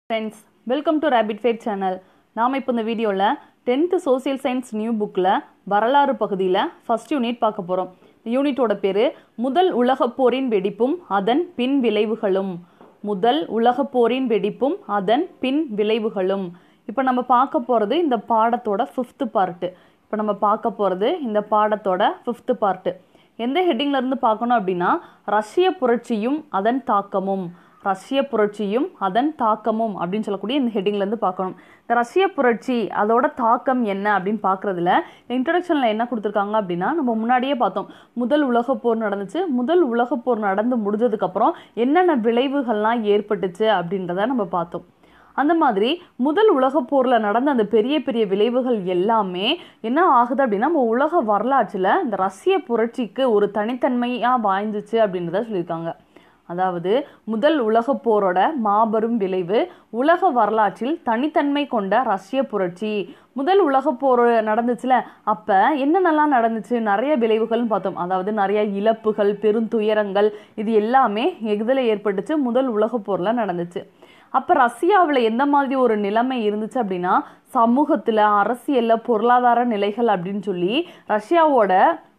friends welcome to rapid fat channel நாம் இப்போ இந்த வீடியோவில் டென்த்து சோசியல் சயின்ஸ் நியூ புக்கில் வரலாறு பகுதியில் ஃபர்ஸ்ட் யூனிட் பார்க்க போகிறோம் யூனிட்டோட பேர் முதல் உலகப் போரின் வெடிப்பும் அதன் பின் விளைவுகளும் முதல் உலகப் போரின் வெடிப்பும் அதன் பின் விளைவுகளும் இப்போ நம்ம பார்க்க போகிறது இந்த பாடத்தோட ஃபிஃப்த்து பார்ட்டு இப்போ நம்ம பார்க்க போகிறது இந்த பாடத்தோட ஃபிஃப்த்து பார்ட்டு எந்த ஹெட்டிங்ல இருந்து பார்க்கணும் அப்படின்னா ரஷ்ய புரட்சியும் அதன் தாக்கமும் ரஷ்ய புரட்சியும் அதன் தாக்கமும் அப்படின்னு சொல்லக்கூடிய இந்த ஹெட்டிங்ல இருந்து பார்க்கணும் இந்த ரஷ்ய புரட்சி அதோட தாக்கம் என்ன அப்படின்னு பார்க்கறதுல இன்ட்ரடக்ஷனில் என்ன கொடுத்துருக்காங்க அப்படின்னா நம்ம முன்னாடியே பார்த்தோம் முதல் உலகப் போர் நடந்துச்சு முதல் உலகப் போர் நடந்து முடிஞ்சதுக்கப்புறம் என்னென்ன விளைவுகள்லாம் ஏற்பட்டுச்சு அப்படின்றத நம்ம பார்த்தோம் அந்த மாதிரி முதல் உலகப் போரில் நடந்த அந்த பெரிய பெரிய விளைவுகள் எல்லாமே என்ன ஆகுது அப்படின்னா நம்ம உலக வரலாற்றில் இந்த ரஷ்ய புரட்சிக்கு ஒரு தனித்தன்மையாக வாய்ந்துச்சு அப்படின்றத சொல்லியிருக்காங்க அதாவது முதல் உலகப் போரோட மாபெரும் விளைவு உலக வரலாற்றில் தனித்தன்மை கொண்ட ரஷ்ய புரட்சி முதல் உலகப் போர் நடந்துச்சுல அப்போ என்னென்னலாம் நடந்துச்சு நிறைய விளைவுகள்னு பார்த்தோம் அதாவது நிறைய இழப்புகள் பெருந்துயரங்கள் இது எல்லாமே எதில் ஏற்பட்டுச்சு முதல் உலகப் போரில் நடந்துச்சு அப்போ ரஷ்யாவில் எந்த மாதிரி ஒரு நிலைமை இருந்துச்சு அப்படின்னா சமூகத்தில் அரசியலில் பொருளாதார நிலைகள் அப்படின்னு சொல்லி ரஷ்யாவோட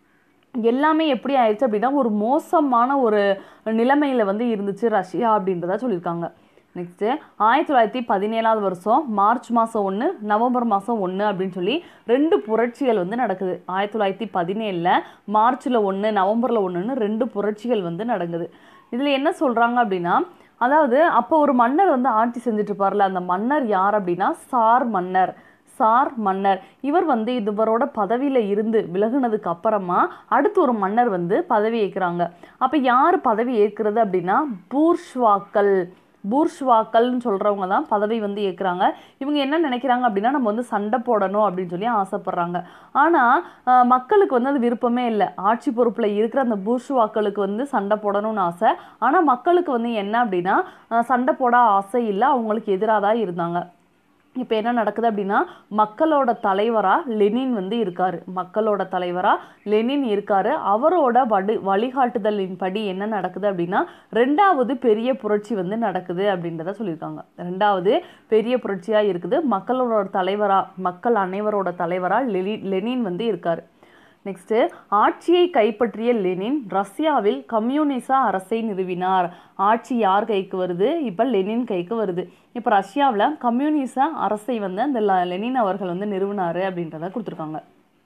எல்லாமே எப்படி ஆயிடுச்சு அப்படின்னா ஒரு மோசமான ஒரு நிலைமையில் வந்து இருந்துச்சு ரஷ்யா அப்படின்றத சொல்லியிருக்காங்க நெக்ஸ்ட்டு ஆயிரத்தி தொள்ளாயிரத்தி பதினேழாவது வருஷம் மார்ச் மாதம் ஒன்று நவம்பர் மாதம் ஒன்று அப்படின்னு சொல்லி ரெண்டு புரட்சிகள் வந்து நடக்குது ஆயிரத்தி தொள்ளாயிரத்தி பதினேழில் மார்ச்சில் ஒன்று நவம்பரில் ஒன்றுன்னு ரெண்டு புரட்சிகள் வந்து நடக்குது இதில் என்ன சொல்கிறாங்க அப்படின்னா அதாவது அப்போ ஒரு மன்னர் வந்து ஆட்சி செஞ்சுட்டு இருப்பார்ல அந்த மன்னர் யார் அப்படின்னா சார் மன்னர் சார் மன்னர் இவர் வந்து இவரோட பதவியில் இருந்து விலகுனதுக்கு அப்புறமா அடுத்து ஒரு மன்னர் வந்து பதவி ஏற்கிறாங்க அப்போ யார் பதவி ஏற்கிறது அப்படின்னா பூர்ஷ்வாக்கள் பூர்ஷ்வாக்கள்னு சொல்கிறவங்க தான் பதவி வந்து ஏற்கிறாங்க இவங்க என்ன நினைக்கிறாங்க அப்படின்னா நம்ம வந்து சண்டை போடணும் அப்படின்னு சொல்லி ஆசைப்பட்றாங்க ஆனால் மக்களுக்கு வந்து அது விருப்பமே இல்லை ஆட்சி பொறுப்பில் இருக்கிற அந்த பூர்ஷ்வாக்களுக்கு வந்து சண்டை போடணும்னு ஆசை ஆனால் மக்களுக்கு வந்து என்ன அப்படின்னா சண்டை போட ஆசை இல்லை அவங்களுக்கு எதிராக தான் இருந்தாங்க இப்போ என்ன நடக்குது அப்படின்னா மக்களோட தலைவராக லெனின் வந்து இருக்கார் மக்களோட தலைவராக லெனின் இருக்கார் அவரோட வடி வழிகாட்டுதலின்படி என்ன நடக்குது அப்படின்னா ரெண்டாவது பெரிய புரட்சி வந்து நடக்குது அப்படின்றத சொல்லியிருக்காங்க ரெண்டாவது பெரிய புரட்சியாக இருக்குது மக்களோட தலைவராக மக்கள் அனைவரோட தலைவராக லெனி லெனின் வந்து இருக்கார் நெக்ஸ்ட்டு ஆட்சியை கைப்பற்றிய லெனின் ரஷ்யாவில் கம்யூனிச அரசை நிறுவினார் ஆட்சி யார் கைக்கு வருது இப்போ லெனின் கைக்கு வருது இப்போ ரஷ்யாவில் கம்யூனிச அரசை வந்து அந்த லெனின் அவர்கள் வந்து நிறுவினார் அப்படின்றத கொடுத்துருக்காங்க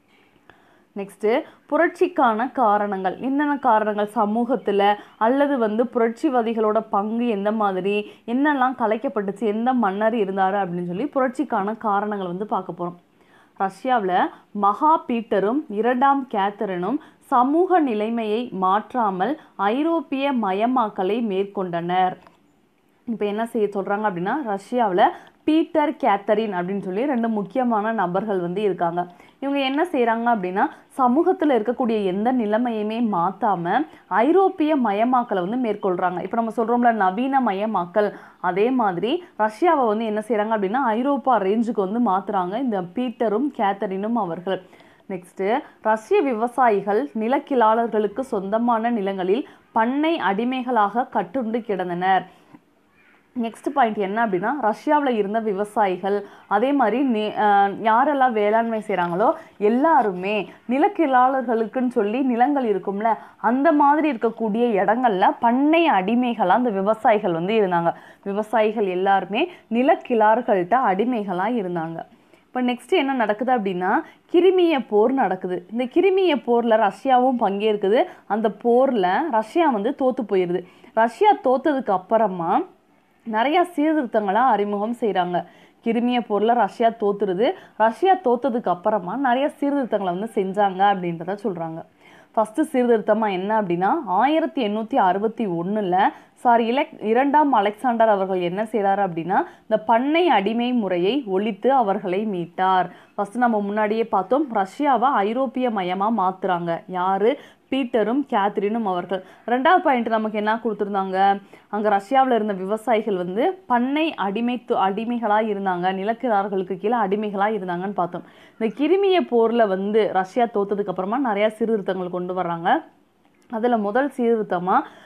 நெக்ஸ்ட்டு புரட்சிக்கான காரணங்கள் என்னென்ன காரணங்கள் சமூகத்தில் அல்லது வந்து புரட்சிவாதிகளோட பங்கு எந்த மாதிரி என்னெல்லாம் கலைக்கப்பட்டுச்சு எந்த மன்னர் இருந்தார் அப்படின்னு சொல்லி புரட்சிக்கான காரணங்கள் வந்து பார்க்க போகிறோம் ரஷ்யாவில் மகா பீட்டரும் இரண்டாம் கேத்தரனும் சமூக நிலைமையை மாற்றாமல் ஐரோப்பிய மயமாக்கலை மேற்கொண்டனர் இப்போ என்ன செய்ய சொல்கிறாங்க அப்படின்னா ரஷ்யாவில் பீட்டர் கேத்தரின் அப்படின்னு சொல்லி ரெண்டு முக்கியமான நபர்கள் வந்து இருக்காங்க இவங்க என்ன செய்கிறாங்க அப்படின்னா சமூகத்தில் இருக்கக்கூடிய எந்த நிலைமையுமே மாற்றாமல் ஐரோப்பிய மயமாக்கலை வந்து மேற்கொள்கிறாங்க இப்போ நம்ம சொல்கிறோம்ல நவீன மயமாக்கல் அதே மாதிரி ரஷ்யாவை வந்து என்ன செய்கிறாங்க அப்படின்னா ஐரோப்பா ரேஞ்சுக்கு வந்து மாற்றுறாங்க இந்த பீட்டரும் கேத்தரினும் அவர்கள் நெக்ஸ்ட்டு ரஷ்ய விவசாயிகள் நிலக்கிழாளர்களுக்கு சொந்தமான நிலங்களில் பண்ணை அடிமைகளாக கட்டுண்டு கிடந்தனர் நெக்ஸ்ட் பாயிண்ட் என்ன அப்படின்னா ரஷ்யாவில் இருந்த விவசாயிகள் அதே மாதிரி நி யாரெல்லாம் வேளாண்மை செய்கிறாங்களோ எல்லாருமே நிலக்கிழாளர்களுக்குன்னு சொல்லி நிலங்கள் இருக்கும்ல அந்த மாதிரி இருக்கக்கூடிய இடங்கள்ல பண்ணை அடிமைகளாக அந்த விவசாயிகள் வந்து இருந்தாங்க விவசாயிகள் எல்லாருமே நிலக்கிழார்கள்ட்ட அடிமைகளாக இருந்தாங்க இப்போ நெக்ஸ்ட் என்ன நடக்குது அப்படின்னா கிரிமிய போர் நடக்குது இந்த கிரிமிய போரில் ரஷ்யாவும் பங்கேற்குது அந்த போரில் ரஷ்யா வந்து தோற்று போயிடுது ரஷ்யா தோத்ததுக்கு அப்புறமா நிறையா சீர்திருத்தங்களாக அறிமுகம் செய்கிறாங்க கிருமிய போரில் ரஷ்யா தோத்துருது ரஷ்யா தோத்ததுக்கு அப்புறமா நிறைய சீர்திருத்தங்களை வந்து செஞ்சாங்க அப்படின்றத சொல்கிறாங்க ஃபஸ்ட்டு சீர்திருத்தமாக என்ன அப்படின்னா ஆயிரத்தி எண்ணூற்றி அறுபத்தி ஒன்றில் சாரி இலக் இரண்டாம் அலெக்சாண்டர் அவர்கள் என்ன செய்கிறார் அப்படின்னா இந்த பண்ணை அடிமை முறையை ஒழித்து அவர்களை மீட்டார் ஃபஸ்ட்டு நம்ம முன்னாடியே பார்த்தோம் ரஷ்யாவை ஐரோப்பிய மயமாக மாற்றுறாங்க யார் பீட்டரும் கேத்ரினும் அவர்கள் ரெண்டாவது பாயிண்ட் நமக்கு என்ன கொடுத்துருந்தாங்க அங்கே ரஷ்யாவில் இருந்த விவசாயிகள் வந்து பண்ணை அடிமைத்து அடிமைகளாக இருந்தாங்க நிலக்கிழார்களுக்கு கீழே அடிமைகளாக இருந்தாங்கன்னு பார்த்தோம் இந்த கிருமிய போரில் வந்து ரஷ்யா தோத்ததுக்கு அப்புறமா நிறையா சீர்திருத்தங்கள் கொண்டு வர்றாங்க அதில் முதல் சீர்திருத்தமாக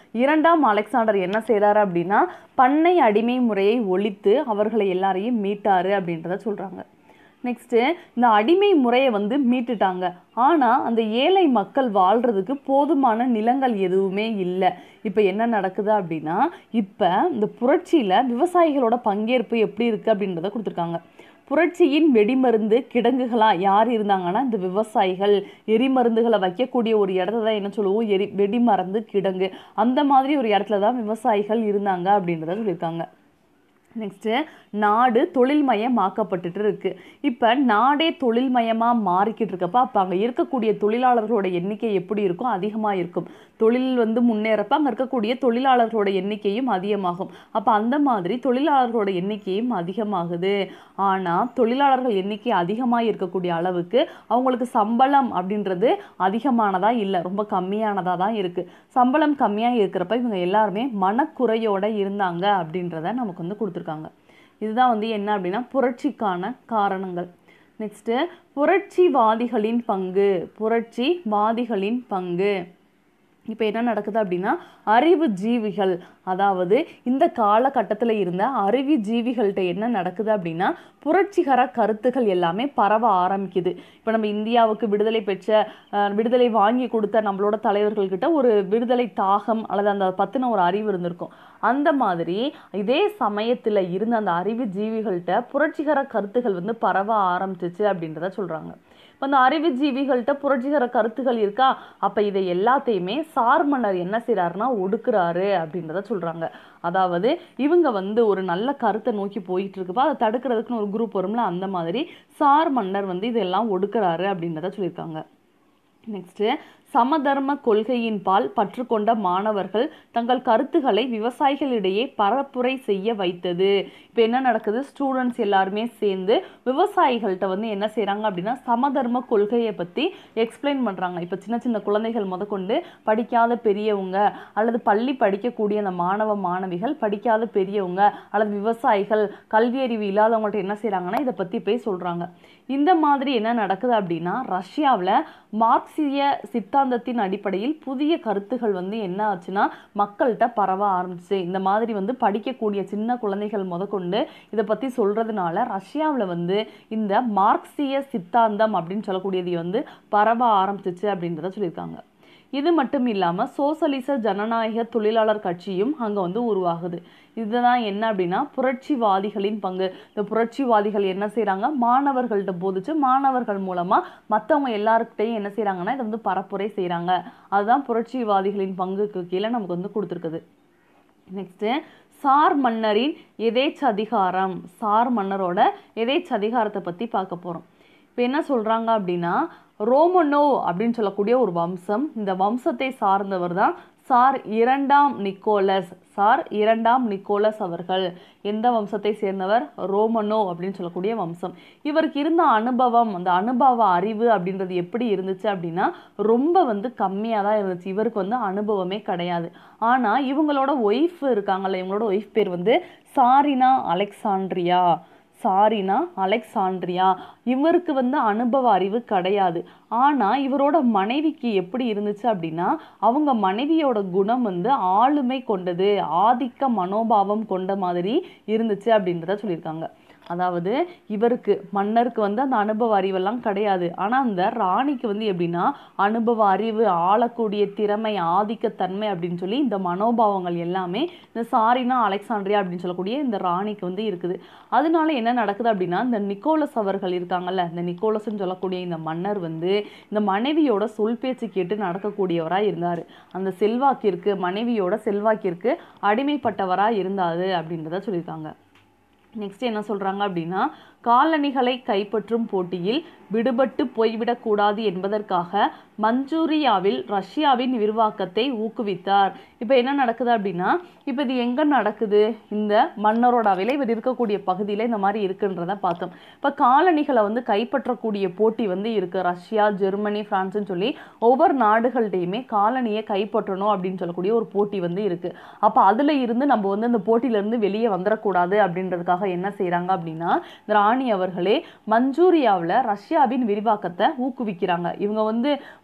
இரண்டாம் அலெக்சாண்டர் என்ன செய்றாரு அப்படின்னா பண்ணை அடிமை முறையை ஒழித்து அவர்களை எல்லாரையும் மீட்டாரு அப்படின்றத சொல்றாங்க நெக்ஸ்ட்டு இந்த அடிமை முறையை வந்து மீட்டுட்டாங்க ஆனால் அந்த ஏழை மக்கள் வாழ்கிறதுக்கு போதுமான நிலங்கள் எதுவுமே இல்லை இப்போ என்ன நடக்குது அப்படின்னா இப்போ இந்த புரட்சியில் விவசாயிகளோட பங்கேற்பு எப்படி இருக்குது அப்படின்றத கொடுத்துருக்காங்க புரட்சியின் வெடிமருந்து கிடங்குகளா யார் இருந்தாங்கன்னா இந்த விவசாயிகள் எரிமருந்துகளை வைக்கக்கூடிய ஒரு இடத்த தான் என்ன சொல்லுவோம் எரி வெடிமருந்து கிடங்கு அந்த மாதிரி ஒரு இடத்துல தான் விவசாயிகள் இருந்தாங்க அப்படின்றத சொல்லியிருக்காங்க நெக்ஸ்ட்டு நாடு தொழில்மயமாக்கப்பட்டுட்டு இருக்கு இப்போ நாடே தொழில்மயமாக மாறிக்கிட்டு இருக்கப்ப அப்போ அங்கே இருக்கக்கூடிய தொழிலாளர்களோட எண்ணிக்கை எப்படி இருக்கும் அதிகமாக இருக்கும் தொழில் வந்து முன்னேறப்ப அங்கே இருக்கக்கூடிய தொழிலாளர்களோட எண்ணிக்கையும் அதிகமாகும் அப்போ அந்த மாதிரி தொழிலாளர்களோட எண்ணிக்கையும் அதிகமாகுது ஆனால் தொழிலாளர்கள் எண்ணிக்கை அதிகமாக இருக்கக்கூடிய அளவுக்கு அவங்களுக்கு சம்பளம் அப்படின்றது அதிகமானதா இல்லை ரொம்ப கம்மியானதாக தான் இருக்குது சம்பளம் கம்மியாக இருக்கிறப்ப இவங்க எல்லாருமே மனக்குறையோட இருந்தாங்க அப்படின்றத நமக்கு வந்து கொடுத்துருக்காங்க இதுதான் வந்து என்ன அப்படின்னா புரட்சிக்கான காரணங்கள் நெக்ஸ்ட்டு புரட்சிவாதிகளின் பங்கு புரட்சிவாதிகளின் பங்கு இப்போ என்ன நடக்குது அப்படின்னா அறிவு ஜீவிகள் அதாவது இந்த காலகட்டத்தில் இருந்த அறிவு ஜீவிகள்கிட்ட என்ன நடக்குது அப்படின்னா புரட்சிகர கருத்துக்கள் எல்லாமே பரவ ஆரம்பிக்குது இப்போ நம்ம இந்தியாவுக்கு விடுதலை பெற்ற அஹ், விடுதலை வாங்கி கொடுத்த நம்மளோட தலைவர்கள்கிட்ட ஒரு விடுதலை தாகம் அல்லது அந்த பற்றின ஒரு அறிவு இருந்திருக்கும் அந்த மாதிரி இதே சமயத்தில் இருந்த அந்த அறிவு ஜீவிகள்கிட்ட புரட்சிகர கருத்துகள் வந்து பரவ ஆரம்பிச்சிச்சு அப்படின்றத சொல்கிறாங்க இப்போ அந்த அறிவுஜீவிகள்கிட்ட புரட்சிகர கருத்துகள் இருக்கா அப்போ இதை எல்லாத்தையுமே சார் மன்னர் என்ன செய்றாருன்னா ஒடுக்குறாரு அப்படின்றத சொல்கிறாங்க அதாவது இவங்க வந்து ஒரு நல்ல கருத்தை நோக்கி போயிட்டு இருக்கப்ப அதை தடுக்கிறதுக்குன்னு ஒரு குரூப் வரும்ல அந்த மாதிரி சார் மன்னர் வந்து இதெல்லாம் ஒடுக்குறாரு அப்படின்றத சொல்லியிருக்காங்க நெக்ஸ்ட்டு சமதர்ம கொள்கையின் பால் பற்றுக்கொண்ட மாணவர்கள் தங்கள் கருத்துக்களை விவசாயிகளிடையே பரப்புரை செய்ய வைத்தது இப்போ என்ன நடக்குது ஸ்டூடெண்ட்ஸ் எல்லாருமே சேர்ந்து விவசாயிகள்கிட்ட வந்து என்ன செய்கிறாங்க அப்படின்னா சமதர்ம கொள்கையை பற்றி எக்ஸ்பிளைன் பண்ணுறாங்க இப்போ சின்ன சின்ன குழந்தைகள் முதற்கொண்டு படிக்காத பெரியவங்க அல்லது பள்ளி படிக்கக்கூடிய அந்த மாணவ மாணவிகள் படிக்காத பெரியவங்க அல்லது விவசாயிகள் கல்வியறிவு இல்லாதவங்கள்ட்ட என்ன செய்கிறாங்கன்னா இதை பற்றி போய் சொல்கிறாங்க இந்த மாதிரி என்ன நடக்குது அப்படின்னா ரஷ்யாவில் மார்க்சிய சித்தாந்தத்தின் அடிப்படையில் புதிய கருத்துகள் வந்து என்ன ஆச்சுன்னா மக்கள்கிட்ட பரவ ஆரம்பிச்சு இந்த மாதிரி வந்து படிக்கக்கூடிய சின்ன குழந்தைகள் முதற்கொண்டு இதை பற்றி சொல்கிறதுனால ரஷ்யாவில் வந்து இந்த மார்க்சிய சித்தாந்தம் அப்படின்னு சொல்லக்கூடியது வந்து பரவ ஆரம்பிச்சிச்சு அப்படின்றத சொல்லியிருக்காங்க இது மட்டும் இல்லாமல் சோசலிச ஜனநாயக தொழிலாளர் கட்சியும் அங்கே வந்து உருவாகுது இதுதான் என்ன அப்படின்னா புரட்சிவாதிகளின் பங்கு இந்த புரட்சிவாதிகள் என்ன செய்கிறாங்க மாணவர்கள்ட்ட போதிச்சு மாணவர்கள் மூலமாக மற்றவங்க எல்லாருக்கிட்டையும் என்ன செய்கிறாங்கன்னா இதை வந்து பரப்புரை செய்கிறாங்க அதுதான் புரட்சிவாதிகளின் பங்குக்கு கீழே நமக்கு வந்து கொடுத்துருக்குது நெக்ஸ்ட்டு சார் மன்னரின் எதேச்ச அதிகாரம் சார் மன்னரோட எதேச்ச அதிகாரத்தை பற்றி பார்க்க போகிறோம் இப்போ என்ன சொல்கிறாங்க அப்படின்னா ரோமனோ அப்படின்னு சொல்லக்கூடிய ஒரு வம்சம் இந்த வம்சத்தை சார்ந்தவர் தான் சார் இரண்டாம் நிக்கோலஸ் சார் இரண்டாம் நிக்கோலஸ் அவர்கள் எந்த வம்சத்தை சேர்ந்தவர் ரோமனோ அப்படின்னு சொல்லக்கூடிய வம்சம் இவருக்கு இருந்த அனுபவம் அந்த அனுபவ அறிவு அப்படின்றது எப்படி இருந்துச்சு அப்படின்னா ரொம்ப வந்து கம்மியாக தான் இருந்துச்சு இவருக்கு வந்து அனுபவமே கிடையாது ஆனால் இவங்களோட ஒய்ஃப் இருக்காங்கல்ல இவங்களோட ஒய்ஃப் பேர் வந்து சாரினா அலெக்சாண்ட்ரியா சாரினா அலெக்சாண்ட்ரியா இவருக்கு வந்து அனுபவ அறிவு கிடையாது ஆனால் இவரோட மனைவிக்கு எப்படி இருந்துச்சு அப்படின்னா அவங்க மனைவியோட குணம் வந்து ஆளுமை கொண்டது ஆதிக்க மனோபாவம் கொண்ட மாதிரி இருந்துச்சு அப்படின்றத சொல்லியிருக்காங்க அதாவது இவருக்கு மன்னருக்கு வந்து அந்த அனுபவ அறிவெல்லாம் கிடையாது ஆனால் அந்த ராணிக்கு வந்து எப்படின்னா அனுபவ அறிவு ஆளக்கூடிய திறமை ஆதிக்கத்தன்மை அப்படின்னு சொல்லி இந்த மனோபாவங்கள் எல்லாமே இந்த சாரினா அலெக்சாண்ட்ரியா அப்படின்னு சொல்லக்கூடிய இந்த ராணிக்கு வந்து இருக்குது அதனால என்ன நடக்குது அப்படின்னா இந்த நிக்கோலஸ் அவர்கள் இருக்காங்கல்ல இந்த நிக்கோலஸ்ன்னு சொல்லக்கூடிய இந்த மன்னர் வந்து இந்த மனைவியோட சொல் பேச்சு கேட்டு நடக்கக்கூடியவராக இருந்தார் அந்த செல்வாக்கிற்கு மனைவியோட செல்வாக்கிற்கு அடிமைப்பட்டவராக இருந்தாரு அப்படின்றத சொல்லியிருக்காங்க நெக்ஸ்ட் என்ன சொல்றாங்க அப்படின்னா காலணிகளை கைப்பற்றும் போட்டியில் விடுபட்டு போய்விடக்கூடாது என்பதற்காக மஞ்சூரியாவில் ரஷ்யாவின் விரிவாக்கத்தை ஊக்குவித்தார் இப்போ என்ன நடக்குது அப்படின்னா இப்போ இது எங்கே நடக்குது இந்த மன்னரோட அவையில் இவர் இருக்கக்கூடிய பகுதியில் இந்த மாதிரி இருக்குன்றத பார்த்தோம் இப்போ காலணிகளை வந்து கைப்பற்றக்கூடிய போட்டி வந்து இருக்கு ரஷ்யா ஜெர்மனி பிரான்ஸ்னு சொல்லி ஒவ்வொரு நாடுகள்கிட்டையுமே காலனியை கைப்பற்றணும் அப்படின்னு சொல்லக்கூடிய ஒரு போட்டி வந்து இருக்கு அப்போ அதில் இருந்து நம்ம வந்து அந்த போட்டியிலேருந்து வெளியே வந்துடக்கூடாது அப்படின்றதுக்காக என்ன செய்கிறாங்க அப்படின்னா இந்த ராணி அவர்களே மஞ்சூரியாவில் ரஷ்யாவின் விரிவாக்கத்தை ஊக்குவிக்கிறாங்க இவங்க வந்து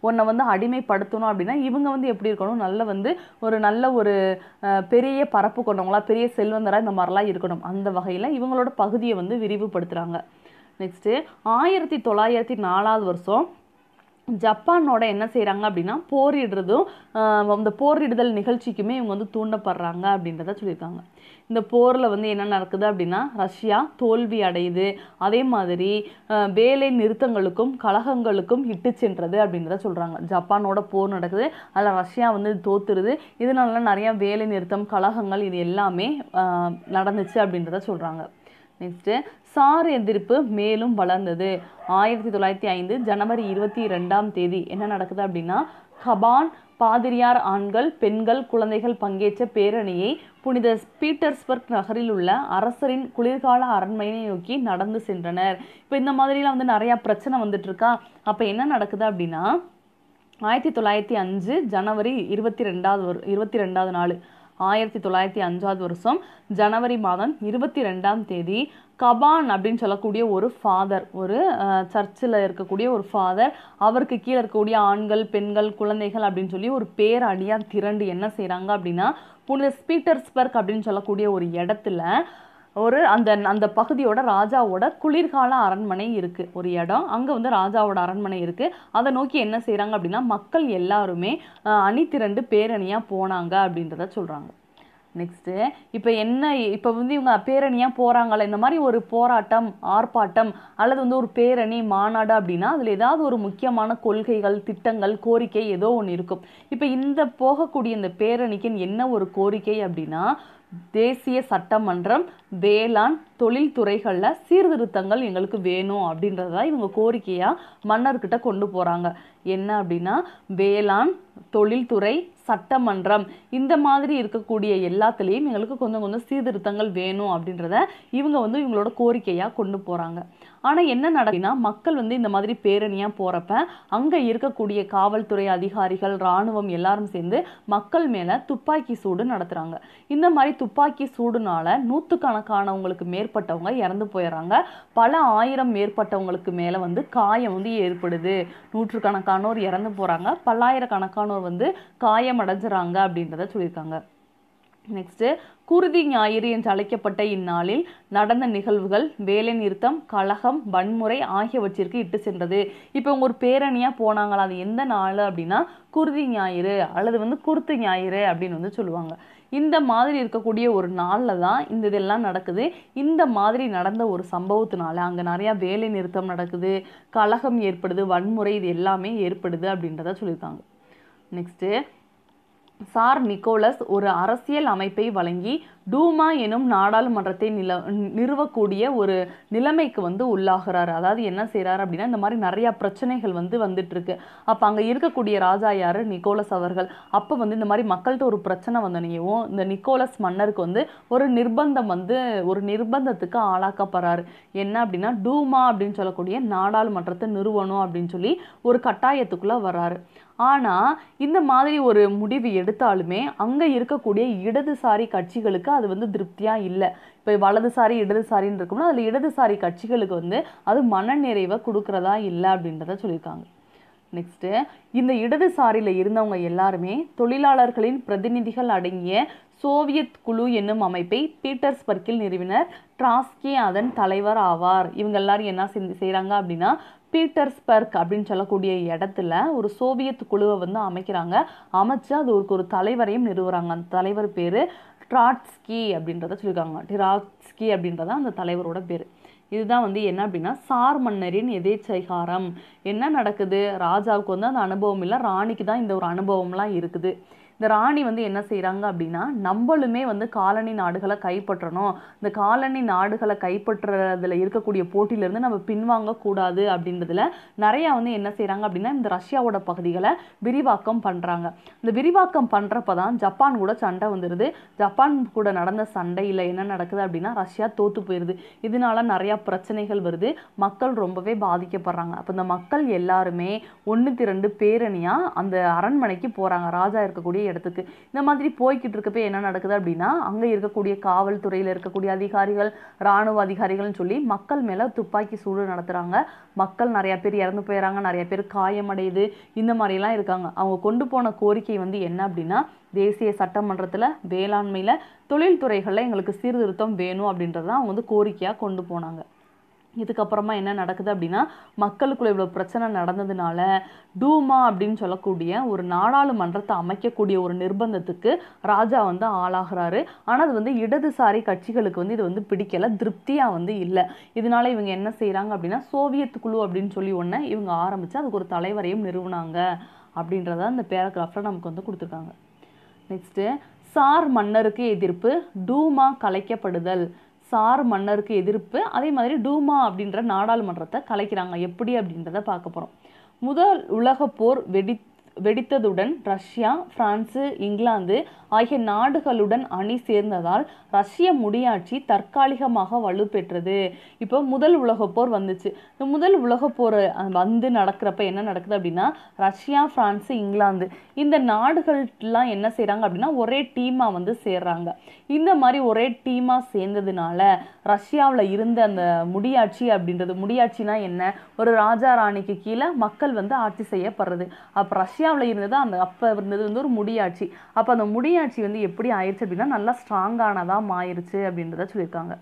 உன்னை வந்து அடிமைப்படுத்தணும் அப்படின்னா இவங்க வந்து எப்படி இருக்கணும் நல்ல வந்து ஒரு நல்ல ஒரு அஹ், பெரிய பரப்பு கொண்டவங்களா பெரிய செல்வந்தரா இந்த மாதிரிலாம் இருக்கணும் அந்த வகையில் இவங்களோட பகுதியை வந்து விரிவுபடுத்துகிறாங்க நெக்ஸ்ட்டு ஆயிரத்தி தொள்ளாயிரத்தி நாலாவது வருஷம் ஜப்பானோட என்ன செய்கிறாங்க அப்படின்னா போரிடுறதும் ஆஹ் அந்த போரிடுதல் நிகழ்ச்சிக்குமே இவங்க வந்து தூண்டப்படுறாங்க அப்படின்றத சொல்லியிருக்காங்க இந்த போரில் வந்து என்ன நடக்குது அப்படின்னா ரஷ்யா தோல்வி அடையுது அதே மாதிரி ஆஹ் வேலை நிறுத்தங்களுக்கும் கலகங்களுக்கும் இட்டு சென்றது அப்படின்றத சொல்கிறாங்க ஜப்பானோட போர் நடக்குது அதில் ரஷ்யா வந்து தோத்துருது இதனால நிறையா வேலை நிறுத்தம் கலகங்கள் இது எல்லாமே ஆஹ் நடந்துச்சு அப்படின்றத சொல்கிறாங்க நெக்ஸ்ட்டு சார் எதிர்ப்பு மேலும் வளர்ந்தது ஆயிரத்தி தொள்ளாயிரத்தி ஐந்து ஜனவரி இருபத்தி ரெண்டாம் தேதி என்ன நடக்குது அப்படின்னா கபான் பாதிரியார் ஆண்கள் பெண்கள் குழந்தைகள் பங்கேற்ற பேரணியை புனித பீட்டர்ஸ்பர்க் நகரில் உள்ள அரசரின் குளிர்கால அரண்மனையை நோக்கி நடந்து சென்றனர் இப்போ இந்த மாதிரிலாம் வந்து நிறையா பிரச்சனை வந்துட்டு இருக்கா அப்போ என்ன நடக்குது அப்படின்னா ஆயிரத்தி தொள்ளாயிரத்தி அஞ்சு ஜனவரி இருபத்தி ரெண்டாவது வரு இருபத்தி ரெண்டாவது நாள் ஆயிரத்தி தொள்ளாயிரத்தி அஞ்சாவது வருஷம் ஜனவரி மாதம் இருபத்தி ரெண்டாம் தேதி கபான் அப்படின்னு சொல்லக்கூடிய ஒரு ஃபாதர் ஒரு சர்ச்சில் இருக்கக்கூடிய ஒரு ஃபாதர் அவருக்கு கீழே இருக்கக்கூடிய ஆண்கள் பெண்கள் குழந்தைகள் அப்படின்னு சொல்லி ஒரு பேர் அணியாக திரண்டு என்ன செய்கிறாங்க அப்படின்னா புனித ஸ்பீட்டர்ஸ்பர்க் அப்படின்னு சொல்லக்கூடிய ஒரு இடத்துல ஒரு அந்த அந்த பகுதியோட ராஜாவோட குளிர்கால அரண்மனை இருக்கு ஒரு இடம் அங்க வந்து ராஜாவோட அரண்மனை இருக்கு அதை நோக்கி என்ன செய்றாங்க அப்படின்னா மக்கள் எல்லாருமே அஹ், அணி திரண்டு பேரணியா போனாங்க அப்படின்றத சொல்றாங்க நெக்ஸ்ட்டு இப்போ என்ன இப்போ வந்து இவங்க பேரணியாக போகிறாங்கல்ல இந்த மாதிரி ஒரு போராட்டம் ஆர்ப்பாட்டம் அல்லது வந்து ஒரு பேரணி மாநாடு அப்படின்னா அதில் ஏதாவது ஒரு முக்கியமான கொள்கைகள் திட்டங்கள் கோரிக்கை ஏதோ ஒன்று இருக்கும் இப்போ இந்த போகக்கூடிய இந்த பேரணிக்கு என்ன ஒரு கோரிக்கை அப்படின்னா தேசிய சட்டமன்றம் வேளாண் தொழில்துறைகளில் சீர்திருத்தங்கள் எங்களுக்கு வேணும் அப்படின்றத இவங்க கோரிக்கையாக மன்னர்கிட்ட கொண்டு போகிறாங்க என்ன அப்படின்னா வேளாண் தொழில்துறை சட்டமன்றம் இந்த மாதிரி இருக்கக்கூடிய எல்லாத்துலேயும் எங்களுக்கு கொஞ்சம் கொஞ்சம் சீர்திருத்தங்கள் வேணும் அப்படின்றத இவங்க வந்து இவங்களோட கோரிக்கையாக கொண்டு போகிறாங்க ஆனால் என்ன நடக்குதுன்னா மக்கள் வந்து இந்த மாதிரி பேரணியாக போகிறப்ப அங்கே இருக்கக்கூடிய காவல்துறை அதிகாரிகள் இராணுவம் எல்லாரும் சேர்ந்து மக்கள் மேலே துப்பாக்கி சூடு நடத்துகிறாங்க இந்த மாதிரி துப்பாக்கி சூடுனால நூற்றுக்கணக்கானவங்களுக்கு மேற்பட்டவங்க இறந்து போயிடுறாங்க பல ஆயிரம் மேற்பட்டவங்களுக்கு மேலே வந்து காயம் வந்து ஏற்படுது நூற்றுக்கணக்கானோர் இறந்து போகிறாங்க பல்லாயிரக்கணக்கானோர் வந்து காயம் அடைஞ்சுறாங்க அப்படின்றத சொல்லியிருக்காங்க நெக்ஸ்ட்டு குருதி ஞாயிறு என்று அழைக்கப்பட்ட இந்நாளில் நடந்த நிகழ்வுகள் வேலை நிறுத்தம் கலகம் வன்முறை ஆகியவற்றிற்கு இட்டு சென்றது இப்போ இவங்க ஒரு பேரணியாக போனாங்களா அது எந்த நாள் அப்படின்னா குருதி ஞாயிறு அல்லது வந்து குருத்து ஞாயிறு அப்படின்னு வந்து சொல்லுவாங்க இந்த மாதிரி இருக்கக்கூடிய ஒரு நாளில் தான் இந்த இதெல்லாம் நடக்குது இந்த மாதிரி நடந்த ஒரு சம்பவத்தினால அங்கே நிறையா வேலை நிறுத்தம் நடக்குது கலகம் ஏற்படுது வன்முறை இது எல்லாமே ஏற்படுது அப்படின்றத சொல்லியிருக்காங்க நெக்ஸ்ட்டு சார் நிக்கோலஸ் ஒரு அரசியல் அமைப்பை வழங்கி டூமா எனும் நாடாளுமன்றத்தை நில நிறுவக்கூடிய ஒரு நிலைமைக்கு வந்து உள்ளாகிறாரு அதாவது என்ன செய்றாரு அப்படின்னா இந்த மாதிரி நிறைய பிரச்சனைகள் வந்து வந்துட்டு இருக்கு அப்போ அங்கே இருக்கக்கூடிய ராஜா யாரு நிக்கோலஸ் அவர்கள் அப்போ வந்து இந்த மாதிரி மக்கள்கிட்ட ஒரு பிரச்சனை வந்தனையும் இந்த நிக்கோலஸ் மன்னருக்கு வந்து ஒரு நிர்பந்தம் வந்து ஒரு நிர்பந்தத்துக்கு ஆளாக்கப்படுறாரு என்ன அப்படின்னா டூமா அப்படின்னு சொல்லக்கூடிய நாடாளுமன்றத்தை நிறுவனம் அப்படின்னு சொல்லி ஒரு கட்டாயத்துக்குள்ள வர்றாரு ஆனா இந்த மாதிரி ஒரு முடிவு எடுத்தாலுமே அங்க இருக்கக்கூடிய இடதுசாரி கட்சிகளுக்கு அது வந்து திருப்தியா இல்லை இப்போ வலதுசாரி இடதுசாரின்னு இருக்கும்னா அதுல இடதுசாரி கட்சிகளுக்கு வந்து அது மனநிறைவை கொடுக்கறதா இல்லை அப்படின்றத சொல்லியிருக்காங்க நெக்ஸ்ட்டு இந்த இடதுசாரியில் இருந்தவங்க எல்லாருமே தொழிலாளர்களின் பிரதிநிதிகள் அடங்கிய சோவியத் குழு என்னும் அமைப்பை பீட்டர்ஸ்பர்க்கில் நிறுவினர் ட்ராஸ்கி அதன் தலைவர் ஆவார் இவங்க எல்லாரும் என்ன செஞ்சு செய்கிறாங்க அப்படின்னா பீட்டர்ஸ்பர்க் அப்படின்னு சொல்லக்கூடிய இடத்துல ஒரு சோவியத் குழுவை வந்து அமைக்கிறாங்க அமைச்சு அது ஒரு ஒரு தலைவரையும் நிறுவுறாங்க அந்த தலைவர் பேர் ட்ராட்ஸ்கி அப்படின்றத சொல்லியிருக்காங்க டிராட்ஸ்கி அப்படின்றத அந்த தலைவரோட பேர் இதுதான் வந்து என்ன அப்படின்னா சார் மன்னரின் எதேச்சைகாரம் என்ன நடக்குது ராஜாவுக்கு வந்து அந்த அனுபவம் இல்லை ராணிக்கு தான் இந்த ஒரு அனுபவம்லாம் இருக்குது இந்த ராணி வந்து என்ன செய்கிறாங்க அப்படின்னா நம்மளுமே வந்து காலனி நாடுகளை கைப்பற்றணும் இந்த காலனி நாடுகளை கைப்பற்றுறதுல இருக்கக்கூடிய போட்டியிலேருந்து நம்ம பின்வாங்க கூடாது அப்படின்றதுல நிறையா வந்து என்ன செய்கிறாங்க அப்படின்னா இந்த ரஷ்யாவோட பகுதிகளை விரிவாக்கம் பண்ணுறாங்க இந்த விரிவாக்கம் பண்ணுறப்ப தான் ஜப்பான் கூட சண்டை வந்துடுது ஜப்பான் கூட நடந்த சண்டையில் என்ன நடக்குது அப்படின்னா ரஷ்யா தோத்து போயிடுது இதனால நிறையா பிரச்சனைகள் வருது மக்கள் ரொம்பவே பாதிக்கப்படுறாங்க அப்போ இந்த மக்கள் எல்லாருமே ஒன்று திரண்டு பேரணியாக அந்த அரண்மனைக்கு போகிறாங்க ராஜா இருக்கக்கூடிய இடத்துக்கு இந்த மாதிரி போய்கிட்டு இருக்கப்ப என்ன நடக்குது அப்படின்னா அங்கே இருக்கக்கூடிய காவல்துறையில் இருக்கக்கூடிய அதிகாரிகள் இராணுவ அதிகாரிகள்னு சொல்லி மக்கள் மேலே துப்பாக்கி சூடு நடத்துகிறாங்க மக்கள் நிறைய பேர் இறந்து போயிடறாங்க நிறைய பேர் காயமடையுது இந்த மாதிரிலாம் இருக்காங்க அவங்க கொண்டு போன கோரிக்கை வந்து என்ன அப்படின்னா தேசிய சட்டமன்றத்தில் வேளாண்மையில் தொழில்துறைகளில் எங்களுக்கு சீர்திருத்தம் வேணும் அப்படின்றத அவங்க வந்து கோரிக்கையாக கொண்டு போனாங்க இதுக்கப்புறமா என்ன நடக்குது அப்படின்னா மக்களுக்குள்ள இவ்வளோ பிரச்சனை நடந்ததுனால டூமா அப்படின்னு சொல்லக்கூடிய ஒரு நாடாளுமன்றத்தை அமைக்கக்கூடிய ஒரு நிர்பந்தத்துக்கு ராஜா வந்து ஆளாகிறாரு ஆனால் அது வந்து இடதுசாரி கட்சிகளுக்கு வந்து இது வந்து பிடிக்கல திருப்தியாக வந்து இல்லை இதனால இவங்க என்ன செய்கிறாங்க அப்படின்னா சோவியத் குழு அப்படின்னு சொல்லி ஒன்று இவங்க ஆரம்பித்து அதுக்கு ஒரு தலைவரையும் நிறுவனாங்க அப்படின்றத அந்த பேராகிராஃபில் நமக்கு வந்து கொடுத்துருக்காங்க நெக்ஸ்ட்டு சார் மன்னருக்கு எதிர்ப்பு டூமா கலைக்கப்படுதல் சார் மன்னருக்கு எதிர்ப்பு அதே மாதிரி டூமா அப்படின்ற நாடாளுமன்றத்தை கலைக்கிறாங்க எப்படி அப்படின்றத பார்க்க போகிறோம் முதல் உலகப் போர் வெடி வெடித்ததுடன் ரஷ்யா பிரான்சு இங்கிலாந்து ஆகிய நாடுகளுடன் அணி சேர்ந்ததால் ரஷ்ய முடியாட்சி தற்காலிகமாக வலுப்பெற்றது இப்போ முதல் உலகப் போர் வந்துச்சு இந்த முதல் உலகப் போர் வந்து நடக்கிறப்ப என்ன நடக்குது அப்படின்னா ரஷ்யா பிரான்சு இங்கிலாந்து இந்த நாடுகள்லாம் என்ன செய்கிறாங்க அப்படின்னா ஒரே டீமாக வந்து சேர்றாங்க இந்த மாதிரி ஒரே டீமாக சேர்ந்ததுனால ரஷ்யாவில் இருந்த அந்த முடியாட்சி அப்படின்றது முடியாட்சினா என்ன ஒரு ராஜா ராணிக்கு கீழே மக்கள் வந்து ஆட்சி செய்யப்படுறது அப்போ ரஷ்யாவில் இருந்தது அந்த அப்போ இருந்தது வந்து ஒரு முடியாட்சி அப்போ அந்த முடியாட்சி வந்து எப்படி ஆயிடுச்சு அப்படின்னா நல்லா ஸ்ட்ராங்கானதாக மாயிருச்சு அப்படின்றத சொல்லியிருக்காங்க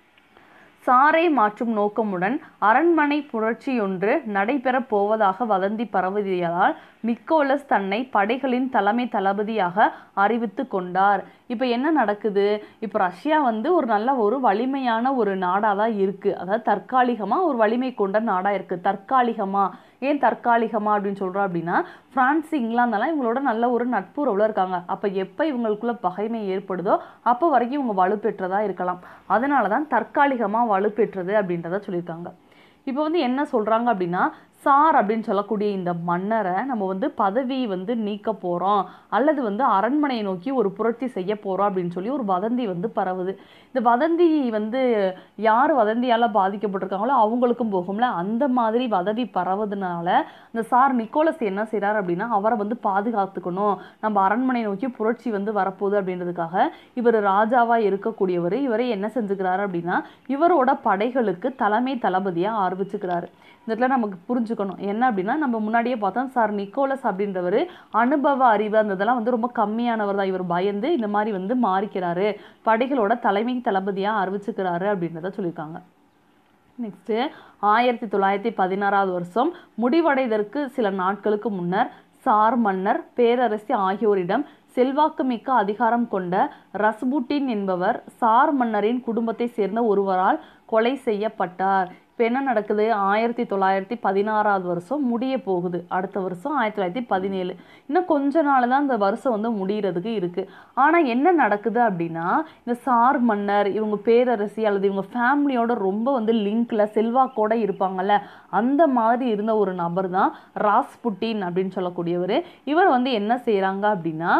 சாரை மாற்றும் நோக்கமுடன் அரண்மனை புரட்சியொன்று நடைபெறப் போவதாக வதந்தி பரவியதால் நிக்கோலஸ் தன்னை படைகளின் தலைமை தளபதியாக அறிவித்து கொண்டார் இப்போ என்ன நடக்குது இப்போ ரஷ்யா வந்து ஒரு நல்ல ஒரு வலிமையான ஒரு நாடாக தான் இருக்குது அதாவது தற்காலிகமாக ஒரு வலிமை கொண்ட நாடாக இருக்குது தற்காலிகமாக ஏன் தற்காலிகமாக அப்படின்னு சொல்கிறோம் அப்படின்னா பிரான்ஸ் இங்கிலாந்தெல்லாம் இவங்களோட நல்ல ஒரு நட்புறவில் இருக்காங்க அப்போ எப்போ இவங்களுக்குள்ள பகைமை ஏற்படுதோ அப்போ வரைக்கும் இவங்க வலுப்பெற்றதா இருக்கலாம் அதனால தான் தற்காலிகமாக வலுப்பெற்றது அப்படின்றத சொல்லியிருக்காங்க இப்போ வந்து என்ன சொல்கிறாங்க அப்படின்னா சார் அப்படின்னு சொல்லக்கூடிய இந்த மன்னரை நம்ம வந்து பதவி வந்து நீக்க போகிறோம் அல்லது வந்து அரண்மனையை நோக்கி ஒரு புரட்சி செய்ய போகிறோம் அப்படின்னு சொல்லி ஒரு வதந்தி வந்து பரவுது இந்த வதந்தி வந்து யார் வதந்தியால் பாதிக்கப்பட்டிருக்காங்களோ அவங்களுக்கும் போகும்ல அந்த மாதிரி வதந்தி பரவுதுனால இந்த சார் நிக்கோலஸ் என்ன செய்கிறார் அப்படின்னா அவரை வந்து பாதுகாத்துக்கணும் நம்ம அரண்மனை நோக்கி புரட்சி வந்து வரப்போகுது அப்படின்றதுக்காக இவர் ராஜாவாக இருக்கக்கூடியவர் இவரை என்ன செஞ்சுக்கிறாரு அப்படின்னா இவரோட படைகளுக்கு தலைமை தளபதியாக ஆரம்பிச்சுக்கிறாரு இந்த இடத்துல நமக்கு புரிஞ்சுக்கணும் என்ன அப்படின்னா நம்ம முன்னாடியே பார்த்தோம் சார் நிக்கோலஸ் அப்படின்றவர் அனுபவ அறிவு அந்த இதெல்லாம் வந்து ரொம்ப கம்மியானவர் தான் இவர் பயந்து இந்த மாதிரி வந்து மாறிக்கிறாரு படைகளோட தலைமை தளபதியாக அறிவிச்சுக்கிறாரு அப்படின்றத சொல்லியிருக்காங்க நெக்ஸ்ட்டு ஆயிரத்தி தொள்ளாயிரத்தி பதினாறாவது வருஷம் முடிவடைவதற்கு சில நாட்களுக்கு முன்னர் சார் மன்னர் பேரரசி ஆகியோரிடம் செல்வாக்குமிக்க அதிகாரம் கொண்ட ரஸ்புட்டின் என்பவர் சார் மன்னரின் குடும்பத்தை சேர்ந்த ஒருவரால் கொலை செய்யப்பட்டார் இப்போ என்ன நடக்குது ஆயிரத்தி தொள்ளாயிரத்தி பதினாறாவது வருஷம் முடிய போகுது அடுத்த வருஷம் ஆயிரத்தி தொள்ளாயிரத்தி பதினேழு இன்னும் கொஞ்ச நாள் தான் இந்த வருஷம் வந்து முடிகிறதுக்கு இருக்குது ஆனால் என்ன நடக்குது அப்படின்னா இந்த சார் மன்னர் இவங்க பேரரசி அல்லது இவங்க ஃபேமிலியோட ரொம்ப வந்து லிங்க்ல செல்வாக்கோட இருப்பாங்கல்ல அந்த மாதிரி இருந்த ஒரு நபர் தான் ராஸ்புட்டின் அப்படின்னு சொல்லக்கூடியவர் இவர் வந்து என்ன செய்கிறாங்க அப்படின்னா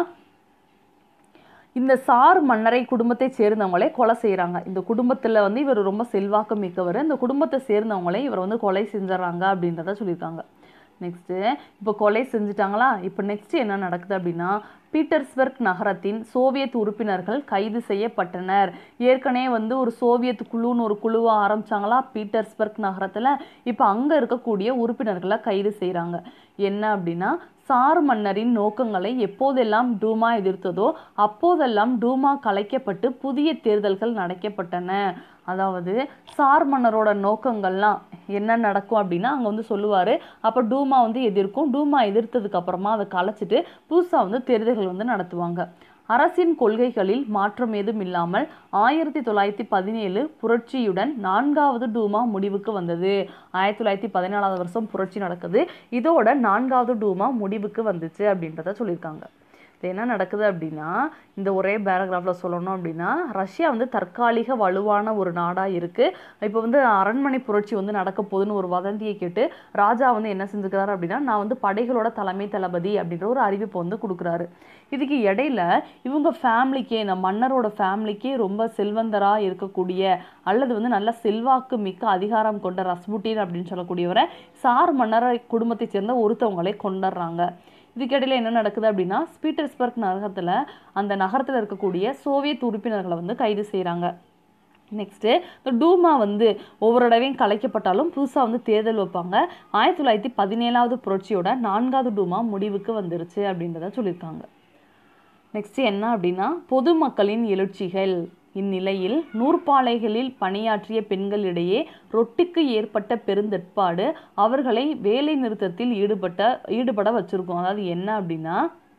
இந்த சார் மன்னரை குடும்பத்தை சேர்ந்தவங்களே கொலை செய்கிறாங்க இந்த குடும்பத்தில் வந்து இவர் ரொம்ப செல்வாக்கு மிக்கவர் இந்த குடும்பத்தை சேர்ந்தவங்களே இவர் வந்து கொலை செஞ்சிடறாங்க அப்படின்றத சொல்லியிருக்காங்க நெக்ஸ்ட்டு இப்போ கொலை செஞ்சுட்டாங்களா இப்போ நெக்ஸ்ட் என்ன நடக்குது அப்படின்னா பீட்டர்ஸ்பர்க் நகரத்தின் சோவியத் உறுப்பினர்கள் கைது செய்யப்பட்டனர் ஏற்கனவே வந்து ஒரு சோவியத் குழுன்னு ஒரு குழுவை ஆரம்பிச்சாங்களா பீட்டர்ஸ்பர்க் நகரத்தில் இப்போ அங்கே இருக்கக்கூடிய உறுப்பினர்களை கைது செய்கிறாங்க என்ன அப்படின்னா சார் மன்னரின் நோக்கங்களை எப்போதெல்லாம் டூமா எதிர்த்ததோ அப்போதெல்லாம் டூமா கலைக்கப்பட்டு புதிய தேர்தல்கள் நடக்கப்பட்டன அதாவது சார் மன்னரோட நோக்கங்கள்லாம் என்ன நடக்கும் அப்படின்னா அங்கே வந்து சொல்லுவார் அப்போ டூமா வந்து எதிர்க்கும் டூமா எதிர்த்ததுக்கு அப்புறமா அதை கலைச்சிட்டு புதுசாக வந்து தேர்தல்கள் வந்து நடத்துவாங்க அரசின் கொள்கைகளில் மாற்றம் ஏதும் இல்லாமல் ஆயிரத்தி தொள்ளாயிரத்தி பதினேழு புரட்சியுடன் நான்காவது டூமா முடிவுக்கு வந்தது ஆயிரத்தி தொள்ளாயிரத்தி பதினாலாவது வருஷம் புரட்சி நடக்குது இதோட நான்காவது டூமா முடிவுக்கு வந்துச்சு அப்படின்றத சொல்லியிருக்காங்க இது என்ன நடக்குது அப்படின்னா இந்த ஒரே பேராகிராஃபில் சொல்லணும் அப்படின்னா ரஷ்யா வந்து தற்காலிக வலுவான ஒரு நாடாக இருக்குது இப்போ வந்து அரண்மனை புரட்சி வந்து நடக்க போகுதுன்னு ஒரு வதந்தியை கேட்டு ராஜா வந்து என்ன செஞ்சுக்கிறாரு அப்படின்னா நான் வந்து படைகளோட தலைமை தளபதி அப்படின்ற ஒரு அறிவிப்பை வந்து கொடுக்குறாரு இதுக்கு இடையில இவங்க ஃபேமிலிக்கே இந்த மன்னரோட ஃபேமிலிக்கே ரொம்ப செல்வந்தராக இருக்கக்கூடிய அல்லது வந்து நல்ல செல்வாக்கு மிக்க அதிகாரம் கொண்ட ரஸ்புட்டின் அப்படின்னு சொல்லக்கூடியவரை சார் மன்னரை குடும்பத்தை சேர்ந்த ஒருத்தவங்களே கொண்டுடுறாங்க இதுக்கிடையில் என்ன நடக்குது அப்படின்னா ஸ்பீட்டர்ஸ்பர்க் நகரத்தில் அந்த நகரத்தில் இருக்கக்கூடிய சோவியத் உறுப்பினர்களை வந்து கைது செய்கிறாங்க நெக்ஸ்ட்டு இந்த டூமா வந்து ஒவ்வொரு தடவையும் கலைக்கப்பட்டாலும் புதுசாக வந்து தேர்தல் வைப்பாங்க ஆயிரத்தி தொள்ளாயிரத்தி பதினேழாவது புரட்சியோட நான்காவது டூமா முடிவுக்கு வந்துருச்சு அப்படின்றத சொல்லியிருக்காங்க நெக்ஸ்ட் என்ன அப்படின்னா பொதுமக்களின் எழுச்சிகள் இந்நிலையில் நூற்பாலைகளில் பணியாற்றிய பெண்களிடையே ரொட்டிக்கு ஏற்பட்ட பெருந்தட்பாடு அவர்களை வேலை நிறுத்தத்தில் ஈடுபட்ட ஈடுபட வச்சிருக்கோம் அதாவது என்ன அப்படின்னா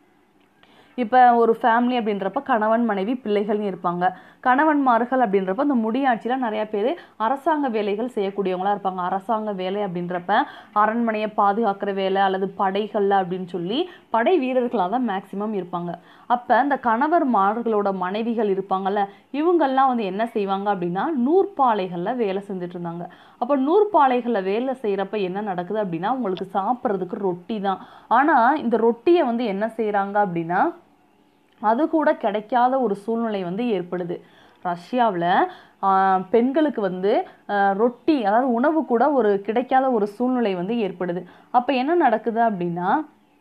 இப்போ ஒரு ஃபேமிலி அப்படின்றப்ப கணவன் மனைவி பிள்ளைகள்னு இருப்பாங்க கணவன்மார்கள் அப்படின்றப்ப இந்த முடியாட்சியில் நிறைய பேர் அரசாங்க வேலைகள் செய்யக்கூடியவங்களா இருப்பாங்க அரசாங்க வேலை அப்படின்றப்ப அரண்மனையை பாதுகாக்கிற வேலை அல்லது படைகளில் அப்படின்னு சொல்லி படை வீரர்களாக தான் மேக்சிமம் இருப்பாங்க அப்போ இந்த கணவர்மார்களோட மனைவிகள் இருப்பாங்கல்ல இவங்கெல்லாம் வந்து என்ன செய்வாங்க அப்படின்னா நூற்பாலைகளில் வேலை செஞ்சுட்டு இருந்தாங்க அப்போ நூற்பாலைகளில் வேலை செய்கிறப்ப என்ன நடக்குது அப்படின்னா உங்களுக்கு சாப்பிட்றதுக்கு ரொட்டி தான் ஆனால் இந்த ரொட்டியை வந்து என்ன செய்கிறாங்க அப்படின்னா அது கூட கிடைக்காத ஒரு சூழ்நிலை வந்து ஏற்படுது ரஷ்யாவில் பெண்களுக்கு வந்து ஆஹ், ரொட்டி அதாவது உணவு கூட ஒரு கிடைக்காத ஒரு சூழ்நிலை வந்து ஏற்படுது அப்போ என்ன நடக்குது அப்படின்னா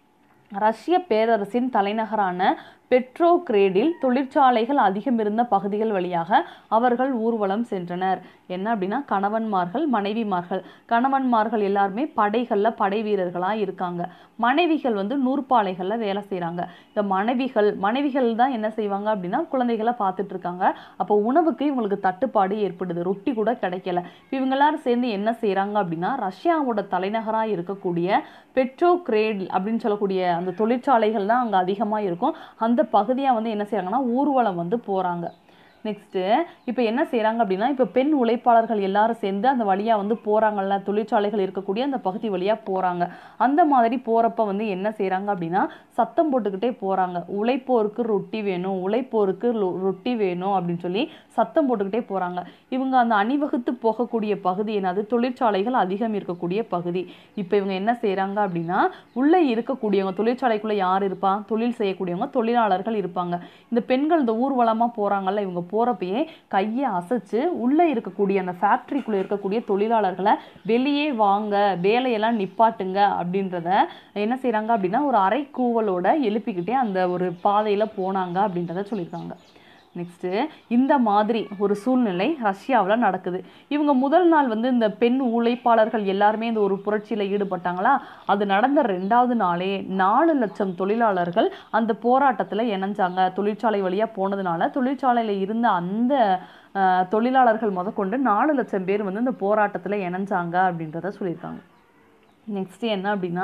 ரஷ்ய பேரரசின் தலைநகரான பெட்ரோகிரேடில் தொழிற்சாலைகள் அதிகம் இருந்த பகுதிகள் வழியாக அவர்கள் ஊர்வலம் சென்றனர் என்ன அப்படின்னா கணவன்மார்கள் மனைவிமார்கள் கணவன்மார்கள் எல்லாருமே படைகளில் படை வீரர்களாக இருக்காங்க மனைவிகள் வந்து நூற்பாலைகளில் வேலை செய்கிறாங்க இந்த மனைவிகள் மனைவிகள் தான் என்ன செய்வாங்க அப்படின்னா குழந்தைகளை பார்த்துட்டு இருக்காங்க அப்போ உணவுக்கு இவங்களுக்கு தட்டுப்பாடு ஏற்படுது ரொட்டி கூட கிடைக்கல இப்ப இவங்க எல்லாரும் சேர்ந்து என்ன செய்கிறாங்க அப்படின்னா ரஷ்யாவோட தலைநகராக இருக்கக்கூடிய பெட்ரோகிரேட் அப்படின்னு சொல்லக்கூடிய அந்த தொழிற்சாலைகள் தான் அங்கே அதிகமாக இருக்கும் அந்த பகுதியாக வந்து என்ன செய்கிறாங்கன்னா ஊர்வலம் வந்து போகிறாங்க நெக்ஸ்ட்டு இப்போ என்ன செய்கிறாங்க அப்படின்னா இப்போ பெண் உழைப்பாளர்கள் எல்லாரும் சேர்ந்து அந்த வழியாக வந்து போகிறாங்கல்ல தொழிற்சாலைகள் இருக்கக்கூடிய அந்த பகுதி வழியாக போகிறாங்க அந்த மாதிரி போகிறப்ப வந்து என்ன செய்கிறாங்க அப்படின்னா சத்தம் போட்டுக்கிட்டே போகிறாங்க உழைப்போருக்கு ரொட்டி வேணும் உழைப்போருக்கு லொ- ரொட்டி வேணும் அப்படின்னு சொல்லி சத்தம் போட்டுக்கிட்டே போகிறாங்க இவங்க அந்த அணிவகுத்து போகக்கூடிய பகுதி என்னது தொழிற்சாலைகள் அதிகம் இருக்கக்கூடிய பகுதி இப்போ இவங்க என்ன செய்கிறாங்க அப்படின்னா உள்ளே இருக்கக்கூடியவங்க தொழிற்சாலைக்குள்ளே யார் இருப்பா தொழில் செய்யக்கூடியவங்க தொழிலாளர்கள் இருப்பாங்க இந்த பெண்கள் இந்த ஊர்வலமாக போகிறாங்கல்ல இவங்க போகிறப்பயே கையை அசைச்சு உள்ளே இருக்கக்கூடிய அந்த ஃபேக்ட்ரிக்குள்ளே இருக்கக்கூடிய தொழிலாளர்களை வெளியே வாங்க வேலையெல்லாம் நிப்பாட்டுங்க அப்படின்றத என்ன செய்கிறாங்க அப்படின்னா ஒரு அரை கூவலோட எழுப்பிக்கிட்டே அந்த ஒரு பாதையில் போனாங்க அப்படின்றத சொல்லியிருக்காங்க நெக்ஸ்ட்டு இந்த மாதிரி ஒரு சூழ்நிலை ரஷ்யாவில் நடக்குது இவங்க முதல் நாள் வந்து இந்த பெண் உழைப்பாளர்கள் எல்லாருமே இந்த ஒரு புரட்சியில் ஈடுபட்டாங்களா அது நடந்த ரெண்டாவது நாளே நாலு லட்சம் தொழிலாளர்கள் அந்த போராட்டத்தில் இணைஞ்சாங்க தொழிற்சாலை வழியாக போனதுனால தொழிற்சாலையில் இருந்த அந்த அஹ், தொழிலாளர்கள் முதற்கொண்டு நாலு லட்சம் பேர் வந்து இந்த போராட்டத்தில் இணைஞ்சாங்க அப்படின்றத சொல்லியிருக்காங்க நெக்ஸ்ட் என்ன அப்படின்னா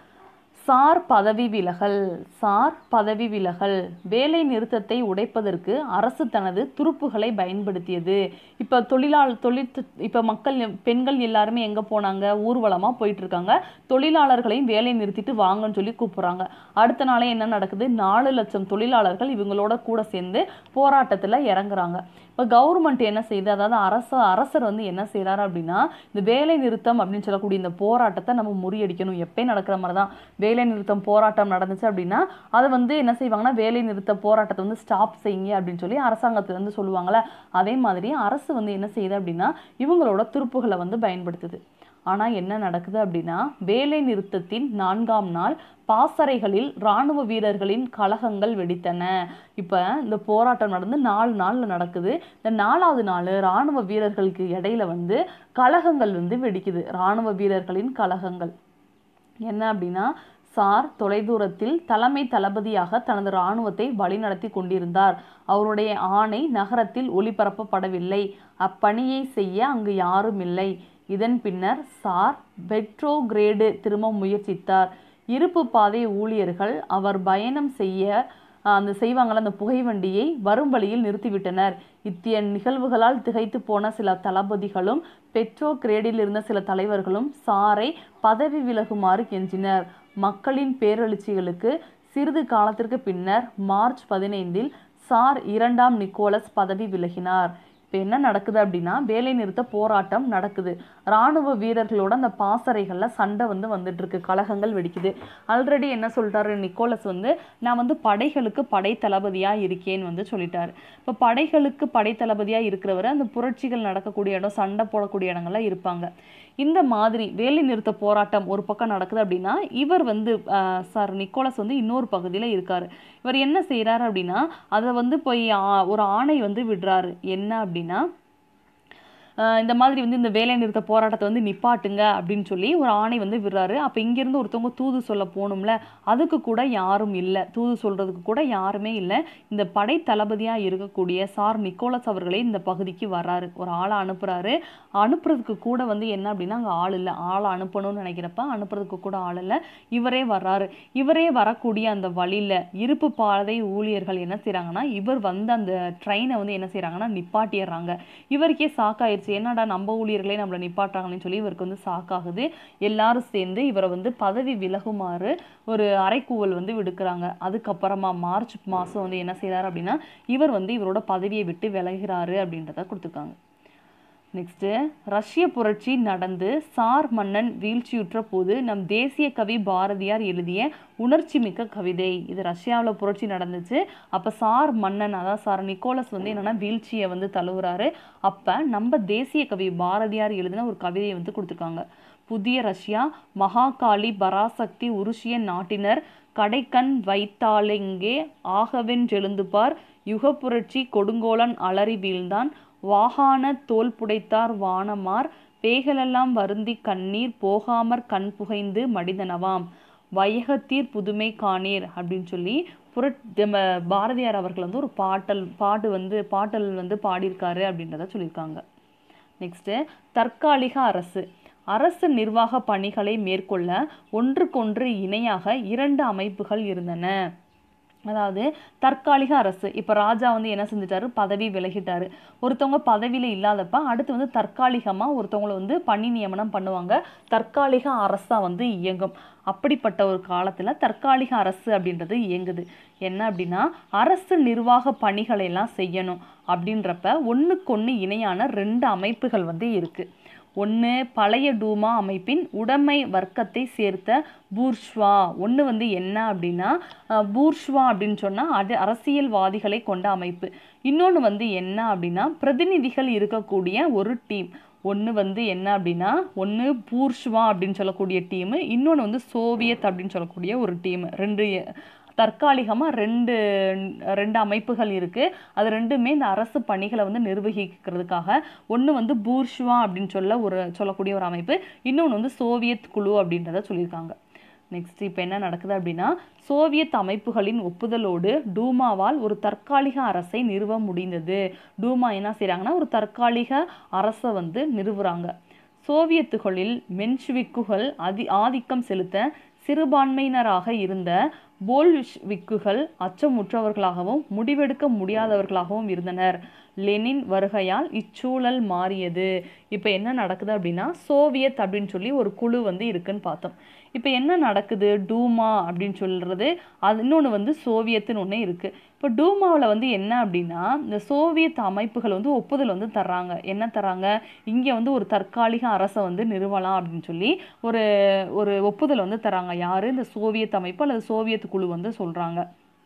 சார் பதவி விலகல் சார் பதவி விலகல் வேலை நிறுத்தத்தை உடைப்பதற்கு அரசு தனது துருப்புகளை பயன்படுத்தியது இப்போ தொழிலாளர் தொழிற் இப்போ மக்கள் பெண்கள் எல்லாருமே எங்கே போனாங்க ஊர்வலமாக போயிட்டு இருக்காங்க தொழிலாளர்களையும் வேலை நிறுத்திட்டு வாங்கன்னு சொல்லி கூப்பிட்றாங்க அடுத்த நாளே என்ன நடக்குது நாலு லட்சம் தொழிலாளர்கள் இவங்களோட கூட சேர்ந்து போராட்டத்தில் இறங்குறாங்க இப்போ கவர்மெண்ட் என்ன செய்யுது அதாவது அரச அரசர் வந்து என்ன செய்கிறாரு அப்படின்னா இந்த வேலை நிறுத்தம் அப்படின்னு சொல்லக்கூடிய இந்த போராட்டத்தை நம்ம முறியடிக்கணும் எப்பயும் நடக்கிற மாதிரி தான் வேலை நிறுத்தம் போராட்டம் நடந்துச்சு அப்படின்னா அதை வந்து என்ன செய்வாங்கன்னா வேலை நிறுத்த போராட்டத்தை வந்து ஸ்டாப் செய்யுங்க அப்படின்னு சொல்லி அரசாங்கத்துல இருந்து சொல்லுவாங்கல்ல அதே மாதிரி அரசு வந்து என்ன செய்யுது அப்படின்னா இவங்களோட துருப்புகளை வந்து பயன்படுத்துது ஆனால் என்ன நடக்குது அப்படின்னா வேலை நிறுத்தத்தின் நான்காம் நாள் பாசறைகளில் இராணுவ வீரர்களின் கலகங்கள் வெடித்தன இப்போ இந்த போராட்டம் நடந்து நாலு நாளில் நடக்குது இந்த நாலாவது நாள் இராணுவ வீரர்களுக்கு இடையில வந்து கலகங்கள் வந்து வெடிக்குது இராணுவ வீரர்களின் கலகங்கள் என்ன அப்படின்னா சார் தொலைதூரத்தில் தலைமை தளபதியாக தனது இராணுவத்தை வழிநடத்தி கொண்டிருந்தார் அவருடைய ஆணை நகரத்தில் ஒளிபரப்பப்படவில்லை அப்பணியை செய்ய அங்கு யாரும் இல்லை இதன் பின்னர் சார் பெட்ரோகிரேடு திரும்ப முயற்சித்தார் இருப்பு பாதை ஊழியர்கள் அவர் பயணம் செய்ய ஆஹ், அந்த செய்வாங்கள்ல அந்த புகைவண்டியை வரும் வழியில் நிறுத்திவிட்டனர் இத்திய நிகழ்வுகளால் திகைத்து போன சில தளபதிகளும் பெட்ரோ கிரேடில் இருந்த சில தலைவர்களும் சாரை பதவி விலகுமாறு கெஞ்சினர் மக்களின் பேரெழுச்சிகளுக்கு சிறிது காலத்திற்கு பின்னர் மார்ச் பதினைந்தில் சார் இரண்டாம் நிக்கோலஸ் பதவி விலகினார் இப்போ என்ன நடக்குது அப்படின்னா வேலை நிறுத்த போராட்டம் நடக்குது ராணுவ வீரர்களோட அந்த பாசறைகளில் சண்டை வந்து வந்துட்டு இருக்கு கலகங்கள் வெடிக்குது ஆல்ரெடி என்ன சொல்லிட்டாரு நிக்கோலஸ் வந்து நான் வந்து படைகளுக்கு படை தளபதியாக இருக்கேன்னு வந்து சொல்லிட்டாரு இப்போ படைகளுக்கு படை தளபதியாக இருக்கிறவர் அந்த புரட்சிகள் நடக்கக்கூடிய இடம் சண்டை போடக்கூடிய இடங்கள்ல இருப்பாங்க இந்த மாதிரி வேலை நிறுத்த போராட்டம் ஒரு பக்கம் நடக்குது அப்படின்னா இவர் வந்து சார் நிக்கோலஸ் வந்து இன்னொரு பகுதியில் இருக்காரு இவர் என்ன செய்கிறாரு அப்படின்னா அதை வந்து போய் ஆ- ஒரு ஆணை வந்து விடுறாரு என்ன அப்படின்னா ஆஹ் இந்த மாதிரி வந்து இந்த வேலை நிறுத்த போராட்டத்தை வந்து நிப்பாட்டுங்க அப்படின்னு சொல்லி ஒரு ஆணை வந்து விடுறாரு அப்போ இங்கேருந்து ஒருத்தவங்க தூது சொல்ல போகணும்ல அதுக்கு கூட யாரும் இல்லை தூது சொல்றதுக்கு கூட யாருமே இல்லை இந்த படை தளபதியாக இருக்கக்கூடிய சார் நிக்கோலஸ் அவர்களே இந்த பகுதிக்கு வர்றாரு ஒரு ஆளை அனுப்புறாரு அனுப்புறதுக்கு கூட வந்து என்ன அப்படின்னா அங்கே ஆள் இல்லை ஆளை அனுப்பணும்னு நினைக்கிறப்ப அனுப்புறதுக்கு கூட ஆள் இல்லை இவரே வர்றாரு இவரே வரக்கூடிய அந்த வழியில் இருப்பு பாதை ஊழியர்கள் என்ன செய்கிறாங்கன்னா இவர் வந்து அந்த ட்ரெயினை வந்து என்ன செய்கிறாங்கன்னா நிப்பாட்டிடுறாங்க இவருக்கே சாக்காயிருச்சு என்னடா நம்ம ஊழியர்களே நம்மளை நிப்பாட்டுறாங்களேன்னு சொல்லி இவருக்கு வந்து சாக்காகுது எல்லாரும் சேர்ந்து இவரை வந்து பதவி விலகுமாறு ஒரு அறைக்கூவல் வந்து விடுக்கிறாங்க அதுக்கப்புறமா மார்ச் மாதம் வந்து என்ன செய்றாரு அப்படின்னா இவர் வந்து இவரோட பதவியை விட்டு விலகிறாரு அப்படின்றத கொடுத்துருக்காங்க நெக்ஸ்ட்டு ரஷ்ய புரட்சி நடந்து சார் மன்னன் வீழ்ச்சியுற்ற போது நம் தேசிய கவி பாரதியார் எழுதிய உணர்ச்சி மிக்க கவிதை இது ரஷ்யாவில் புரட்சி நடந்துச்சு அப்போ சார் மன்னன் அதாவது சார் நிக்கோலஸ் வந்து என்னன்னா வீழ்ச்சியை வந்து தழுவுறாரு அப்போ நம்ம தேசிய கவி பாரதியார் எழுதின ஒரு கவிதையை வந்து கொடுத்துருக்காங்க புதிய ரஷ்யா மகாகாளி பராசக்தி உருசிய நாட்டினர் கடைக்கண் வைத்தாலெங்கே ஆகவென்றெழுந்துபார் யுகப்புரட்சி கொடுங்கோலன் அலறி வீழ்ந்தான் வாகான தோல் புடைத்தார் வானமார் பேய்களெல்லாம் வருந்தி கண்ணீர் போகாமற் கண் புகைந்து மடிதனவாம் வையகத்தீர் புதுமை காணீர் அப்படின்னு சொல்லி புரட் நம்ம பாரதியார் அவர்கள் வந்து ஒரு பாட்டல் பாட்டு வந்து பாட்டல் வந்து பாடியிருக்காரு அப்படின்றத சொல்லியிருக்காங்க நெக்ஸ்ட்டு தற்காலிக அரசு அரசு நிர்வாக பணிகளை மேற்கொள்ள ஒன்றுக்கொன்று இணையாக இரண்டு அமைப்புகள் இருந்தன அதாவது தற்காலிக அரசு இப்போ ராஜா வந்து என்ன செஞ்சுட்டாரு பதவி விலகிட்டாரு ஒருத்தவங்க பதவியில் இல்லாதப்ப அடுத்து வந்து தற்காலிகமாக ஒருத்தவங்கள வந்து பணி நியமனம் பண்ணுவாங்க தற்காலிக அரசாக வந்து இயங்கும் அப்படிப்பட்ட ஒரு காலத்தில் தற்காலிக அரசு அப்படின்றது இயங்குது என்ன அப்படின்னா அரசு நிர்வாக பணிகளை எல்லாம் செய்யணும் அப்படின்றப்ப ஒன்றுக்கொன்று இணையான ரெண்டு அமைப்புகள் வந்து இருக்குது ஒன்று பழைய டூமா அமைப்பின் உடைமை வர்க்கத்தை சேர்த்த பூர்ஷ்வா ஒன்று வந்து என்ன அப்படின்னா அஹ், பூர்ஷ்வா அப்படின்னு சொன்னால் அது அரசியல்வாதிகளை கொண்ட அமைப்பு இன்னொன்று வந்து என்ன அப்படின்னா பிரதிநிதிகள் இருக்கக்கூடிய ஒரு டீம் ஒன்று வந்து என்ன அப்படின்னா ஒன்று பூர்ஷ்வா அப்படின்னு சொல்லக்கூடிய டீமு இன்னொன்று வந்து சோவியத் அப்படின்னு சொல்லக்கூடிய ஒரு டீம் ரெண்டு தற்காலிகமாக ரெண்டு ரெண்டு அமைப்புகள் இருக்குது அது ரெண்டுமே இந்த அரசு பணிகளை வந்து நிர்வகிக்கிறதுக்காக ஒன்று வந்து பூர்ஷ்வா அப்படின்னு சொல்ல ஒரு சொல்லக்கூடிய ஒரு அமைப்பு இன்னொன்று வந்து சோவியத் குழு அப்படின்றத சொல்லியிருக்காங்க நெக்ஸ்ட் இப்போ என்ன நடக்குது அப்படின்னா சோவியத் அமைப்புகளின் ஒப்புதலோடு டூமாவால் ஒரு தற்காலிக அரசை நிறுவ முடிந்தது டூமா என்ன செய்கிறாங்கன்னா ஒரு தற்காலிக அரசை வந்து நிறுவுறாங்க சோவியத்துகளில் மென்ஷ்விக்குகள் அதி ஆதிக்கம் செலுத்த சிறுபான்மையினராக இருந்த போல்விக்குகள் அச்சமுற்றவர்களாகவும் முடிவெடுக்க முடியாதவர்களாகவும் இருந்தனர் லெனின் வருகையால் இச்சூழல் மாறியது இப்போ என்ன நடக்குது அப்படின்னா சோவியத் அப்படின்னு சொல்லி ஒரு குழு வந்து இருக்குன்னு பார்த்தோம் இப்போ என்ன நடக்குது டூமா அப்படின்னு சொல்றது அது இன்னொன்று வந்து சோவியத்துன்னு ஒன்று இருக்குது இப்போ டூமாவில் வந்து என்ன அப்படின்னா இந்த சோவியத் அமைப்புகள் வந்து ஒப்புதல் வந்து தர்றாங்க என்ன தர்றாங்க இங்கே வந்து ஒரு தற்காலிக அரசை வந்து நிறுவலாம் அப்படின்னு சொல்லி ஒரு ஒரு ஒப்புதல் வந்து தராங்க யார் இந்த சோவியத் அமைப்பு அல்லது சோவியத் குழு வந்து சொல்கிறாங்க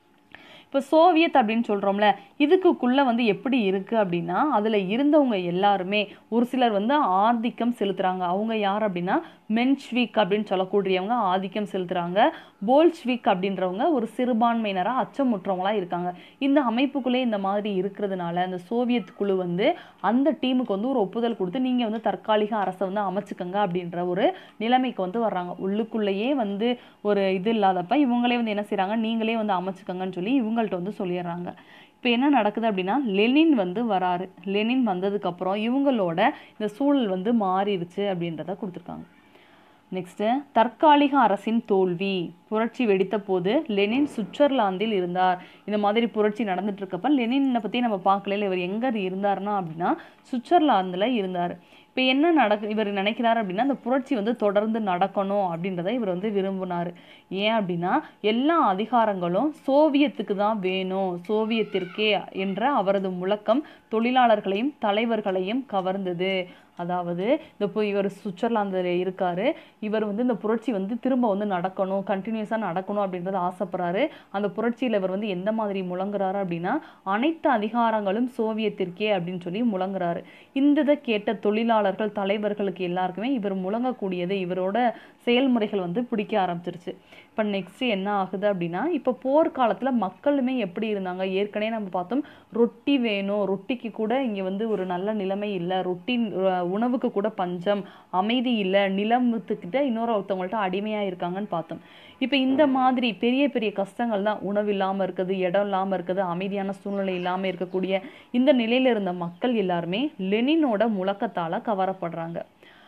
இப்போ சோவியத் அப்படின்னு சொல்கிறோம்ல இதுக்குள்ளே வந்து எப்படி இருக்குது அப்படின்னா அதில் இருந்தவங்க எல்லாருமே ஒரு சிலர் வந்து ஆதிக்கம் செலுத்துகிறாங்க அவங்க யார் அப்படின்னா மென்ஷ்விக் அப்படின்னு சொல்லக்கூடியவங்க ஆதிக்கம் செலுத்துகிறாங்க போல்ஷ்விக் அப்படின்றவங்க ஒரு சிறுபான்மையினராக அச்சமுற்றவங்களா இருக்காங்க இந்த அமைப்புக்குள்ளே இந்த மாதிரி இருக்கிறதுனால இந்த சோவியத் குழு வந்து அந்த டீமுக்கு வந்து ஒரு ஒப்புதல் கொடுத்து நீங்கள் வந்து தற்காலிக அரசை வந்து அமைச்சுக்கங்க அப்படின்ற ஒரு நிலைமைக்கு வந்து வர்றாங்க உள்ளுக்குள்ளேயே வந்து ஒரு இது இல்லாதப்ப இவங்களே வந்து என்ன செய்கிறாங்க நீங்களே வந்து அமைச்சுக்கங்கன்னு சொல்லி இவங்கள்ட்ட வந்து சொல்லிடுறாங்க இப்போ என்ன நடக்குது அப்படின்னா லெனின் வந்து வராரு லெனின் வந்ததுக்கப்புறம் இவங்களோட இந்த சூழல் வந்து மாறிடுச்சு அப்படின்றத கொடுத்துருக்காங்க நெக்ஸ்ட்டு தற்காலிக அரசின் தோல்வி புரட்சி வெடித்த போது லெனின் சுவிட்சர்லாந்தில் இருந்தார் இந்த மாதிரி புரட்சி நடந்துட்டு இருக்கப்ப லெனினை பற்றி நம்ம பார்க்கல இவர் எங்கே இருந்தார்னா அப்படின்னா சுவிட்சர்லாந்தில் இருந்தார் இப்போ என்ன நடக்கு இவர் நினைக்கிறார் அப்படின்னா அந்த புரட்சி வந்து தொடர்ந்து நடக்கணும் அப்படின்றத இவர் வந்து விரும்பினார் ஏன் அப்படின்னா எல்லா அதிகாரங்களும் சோவியத்துக்கு தான் வேணும் சோவியத்திற்கே என்ற அவரது முழக்கம் தொழிலாளர்களையும் தலைவர்களையும் கவர்ந்தது அதாவது இந்த இப்போ இவர் சுவிட்சர்லாந்தில் இருக்காரு இவர் வந்து இந்த புரட்சி வந்து திரும்ப வந்து நடக்கணும் கண்டினியூஸாக நடக்கணும் அப்படின்றத ஆசைப்படுறாரு அந்த புரட்சியில் இவர் வந்து எந்த மாதிரி முழங்குறாரு அப்படின்னா அனைத்து அதிகாரங்களும் சோவியத்திற்கே அப்படின்னு சொல்லி முழங்குறாரு இந்த இதை கேட்ட தொழிலாளர்கள் தலைவர்களுக்கு எல்லாருக்குமே இவர் முழங்கக்கூடியது இவரோட செயல்முறைகள் வந்து பிடிக்க ஆரம்பிச்சிருச்சு இப்போ நெக்ஸ்ட் என்ன ஆகுது அப்படின்னா இப்போ போர்க்காலத்தில் மக்களுமே எப்படி இருந்தாங்க ஏற்கனவே நம்ம பார்த்தோம் ரொட்டி வேணும் ரொட்டிக்கு கூட இங்கே வந்து ஒரு நல்ல நிலைமை இல்லை ரொட்டி அஹ், உணவுக்கு கூட பஞ்சம் அமைதி இல்லை நிலமத்துக்கிட்ட இன்னொரு ஒருத்தவங்கள்ட்ட அடிமையாக இருக்காங்கன்னு பார்த்தோம் இப்போ இந்த மாதிரி பெரிய பெரிய கஷ்டங்கள் தான் உணவு இல்லாமல் இருக்குது இடம் இல்லாமல் இருக்குது அமைதியான சூழ்நிலை இல்லாமல் இருக்கக்கூடிய இந்த நிலையில் இருந்த மக்கள் எல்லாருமே லெனினோட முழக்கத்தால் கவரப்படுறாங்க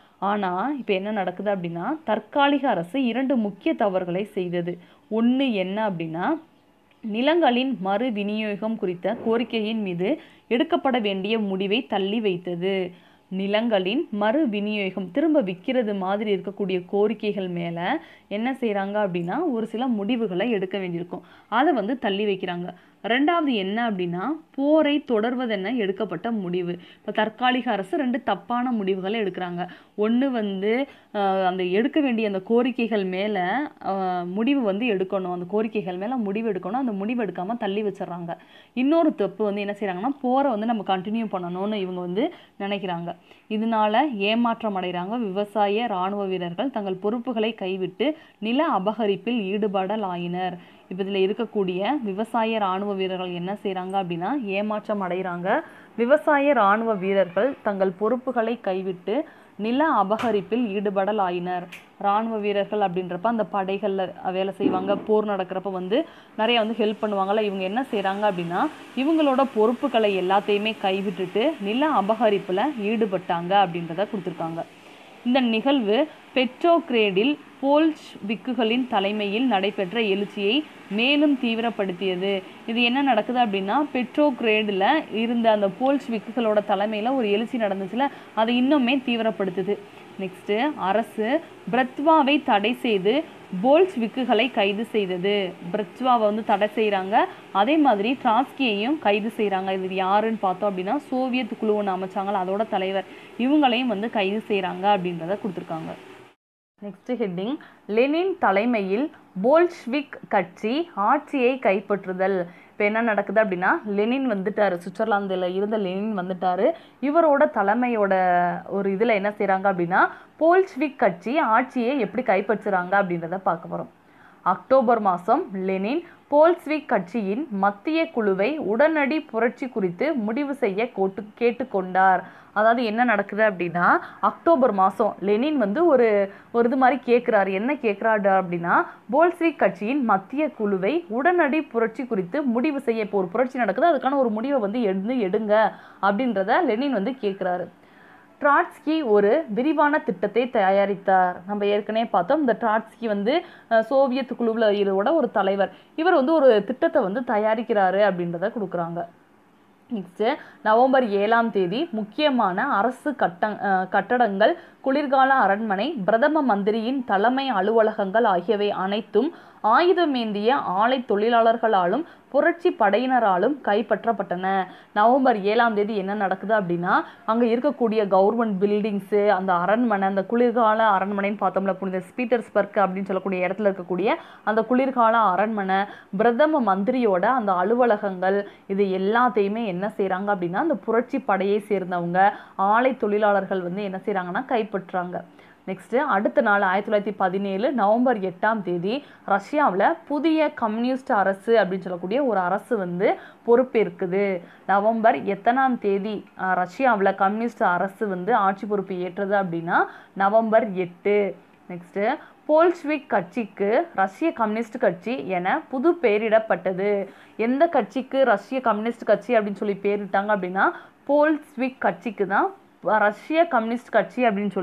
ஆனால் இப்போ என்ன நடக்குது அப்படின்னா தற்காலிக அரசு இரண்டு முக்கிய தவறுகளை செய்தது ஒன்று என்ன அப்படின்னா நிலங்களின் மறு விநியோகம் குறித்த கோரிக்கையின் மீது எடுக்கப்பட வேண்டிய முடிவை தள்ளி வைத்தது நிலங்களின் மறு விநியோகம் திரும்ப விற்கிறது மாதிரி இருக்கக்கூடிய கோரிக்கைகள் மேலே என்ன செய்கிறாங்க அப்படின்னா ஒரு சில முடிவுகளை எடுக்க வேண்டியிருக்கும் அதை வந்து தள்ளி வைக்கிறாங்க ரெண்டாவது என்ன அப்படின்னா போரை தொடர்வதென எடுக்கப்பட்ட முடிவு இப்போ தற்காலிக அரசு ரெண்டு தப்பான முடிவுகளை எடுக்கிறாங்க ஒன்று வந்து ஆஹ், அந்த எடுக்க வேண்டிய அந்த கோரிக்கைகள் மேலே முடிவு வந்து எடுக்கணும் அந்த கோரிக்கைகள் மேலே முடிவு எடுக்கணும் அந்த முடிவு எடுக்காமல் தள்ளி வச்சிடுறாங்க இன்னொரு தப்பு வந்து என்ன செய்கிறாங்கன்னா போரை வந்து நம்ம கண்டினியூ பண்ணணும்னு இவங்க வந்து நினைக்கிறாங்க இதனால ஏமாற்றம் அடைகிறாங்க விவசாய இராணுவ வீரர்கள் தங்கள் பொறுப்புகளை கைவிட்டு நில அபகரிப்பில் ஈடுபடலாயினர் இப்போ இதில் இருக்கக்கூடிய விவசாய இராணுவ வீரர்கள் என்ன செய்கிறாங்க அப்படின்னா ஏமாற்றம் அடைகிறாங்க விவசாய இராணுவ வீரர்கள் தங்கள் பொறுப்புகளை கைவிட்டு நில அபகரிப்பில் ஈடுபடலாயினர் இராணுவ வீரர்கள் அப்படின்றப்ப அந்த படைகளில் வேலை செய்வாங்க போர் நடக்கிறப்ப வந்து நிறைய வந்து ஹெல்ப் பண்ணுவாங்கல்ல இவங்க என்ன செய்கிறாங்க அப்படின்னா இவங்களோட பொறுப்புகளை எல்லாத்தையுமே கைவிட்டுட்டு நில அபகரிப்பில் ஈடுபட்டாங்க அப்படின்றத கொடுத்துருக்காங்க இந்த நிகழ்வு பெட்ரோகிரேடில் போல்ஷ் விக்குகளின் தலைமையில் நடைபெற்ற எழுச்சியை மேலும் தீவிரப்படுத்தியது இது என்ன நடக்குது அப்படின்னா பெட்ரோகிரேடில் இருந்த அந்த போல்ஷ் விக்குகளோட தலைமையில் ஒரு எழுச்சி நடந்துச்சுல அதை இன்னுமே தீவிரப்படுத்துது நெக்ஸ்ட்டு அரசு பிரத்வாவை தடை செய்து போல்ஸ் விக்குகளை கைது செய்தது பிரத்வாவை வந்து தடை செய்கிறாங்க அதே மாதிரி ட்ராஸ்கியையும் கைது செய்கிறாங்க இது யாருன்னு பார்த்தோம் அப்படின்னா சோவியத் குழு ஒன்று அமைச்சாங்களா அதோட தலைவர் இவங்களையும் வந்து கைது செய்கிறாங்க அப்படின்றத கொடுத்துருக்காங்க நெக்ஸ்ட் ஹெட்டிங் லெனின் தலைமையில் போல்ஷ்விக் கட்சி ஆட்சியை கைப்பற்றுதல் இப்போ என்ன நடக்குது அப்படின்னா லெனின் வந்துட்டாரு சுவிட்சர்லாந்தில் இருந்த லெனின் வந்துட்டாரு இவரோட தலைமையோட ஒரு இதில் என்ன செய்கிறாங்க அப்படின்னா போல்ஷ்விக் கட்சி ஆட்சியை எப்படி கைப்பற்றுறாங்க அப்படின்றத பார்க்க போகிறோம் அக்டோபர் மாதம் லெனின் போல்ஸ்விக் கட்சியின் மத்திய குழுவை உடனடி புரட்சி குறித்து முடிவு செய்ய கோட்டு கேட்டுக்கொண்டார் அதாவது என்ன நடக்குது அப்படின்னா அக்டோபர் மாதம் லெனின் வந்து ஒரு ஒரு இது மாதிரி கேட்குறாரு என்ன கேட்குறாரு அப்படின்னா போல்ஸ்விக் கட்சியின் மத்திய குழுவை உடனடி புரட்சி குறித்து முடிவு செய்ய இப்போ ஒரு புரட்சி நடக்குது அதுக்கான ஒரு முடிவை வந்து எடுந்து எடுங்க அப்படின்றத லெனின் வந்து கேட்குறாரு ட்ராட்ஸ்கி ஒரு விரிவான திட்டத்தை தயாரித்தார் நம்ம ஏற்கனவே பார்த்தோம் இந்த ட்ராட்ஸ்கி வந்து அஹ், சோவியத் குழுவில் இதோட ஒரு தலைவர் இவர் வந்து ஒரு திட்டத்தை வந்து தயாரிக்கிறாரு அப்படின்றத கொடுக்குறாங்க நெக்ஸ்ட்டு நவம்பர் ஏழாம் தேதி முக்கியமான அரசு கட்ட அஹ், கட்டடங்கள் குளிர்கால அரண்மனை பிரதம மந்திரியின் தலைமை அலுவலகங்கள் ஆகியவை அனைத்தும் ஆயுதமேந்திய ஆலை தொழிலாளர்களாலும் புரட்சி படையினராலும் கைப்பற்றப்பட்டன நவம்பர் ஏழாம் தேதி என்ன நடக்குது அப்படின்னா அங்கே இருக்கக்கூடிய கவர்மெண்ட் பில்டிங்ஸு அந்த அரண்மனை அந்த குளிர்கால அரண்மனைன்னு பார்த்தோம்ல புனித ஸ்பீட்டர்ஸ்பர்க் அப்படின்னு சொல்லக்கூடிய இடத்துல இருக்கக்கூடிய அந்த குளிர்கால அரண்மனை பிரதம மந்திரியோட அந்த அலுவலகங்கள் இது எல்லாத்தையுமே என்ன செய்கிறாங்க அப்படின்னா அந்த புரட்சி படையை சேர்ந்தவங்க ஆலை தொழிலாளர்கள் வந்து என்ன செய்கிறாங்கன்னா கைப்பற்றுறாங்க நெக்ஸ்ட்டு அடுத்த நாள் ஆயிரத்தி தொள்ளாயிரத்தி பதினேழு நவம்பர் எட்டாம் தேதி ரஷ்யாவில் புதிய கம்யூனிஸ்ட் அரசு அப்படின்னு சொல்லக்கூடிய ஒரு அரசு வந்து பொறுப்பேற்குது நவம்பர் எத்தனாம் தேதி அஹ், ரஷ்யாவில் கம்யூனிஸ்ட் அரசு வந்து ஆட்சி பொறுப்பு ஏற்றது அப்படின்னா நவம்பர் எட்டு நெக்ஸ்ட்டு போல்ஷ்விக் கட்சிக்கு ரஷ்ய கம்யூனிஸ்ட் கட்சி என புது பெயரிடப்பட்டது எந்த கட்சிக்கு ரஷ்ய கம்யூனிஸ்ட் கட்சி அப்படின்னு சொல்லி பேரிட்டாங்க அப்படின்னா போல்ஸ்விக் கட்சிக்கு தான் ரஷ்ய கம்யூனிஸ்ட் கட்சி அப்படின்னு சொல்லி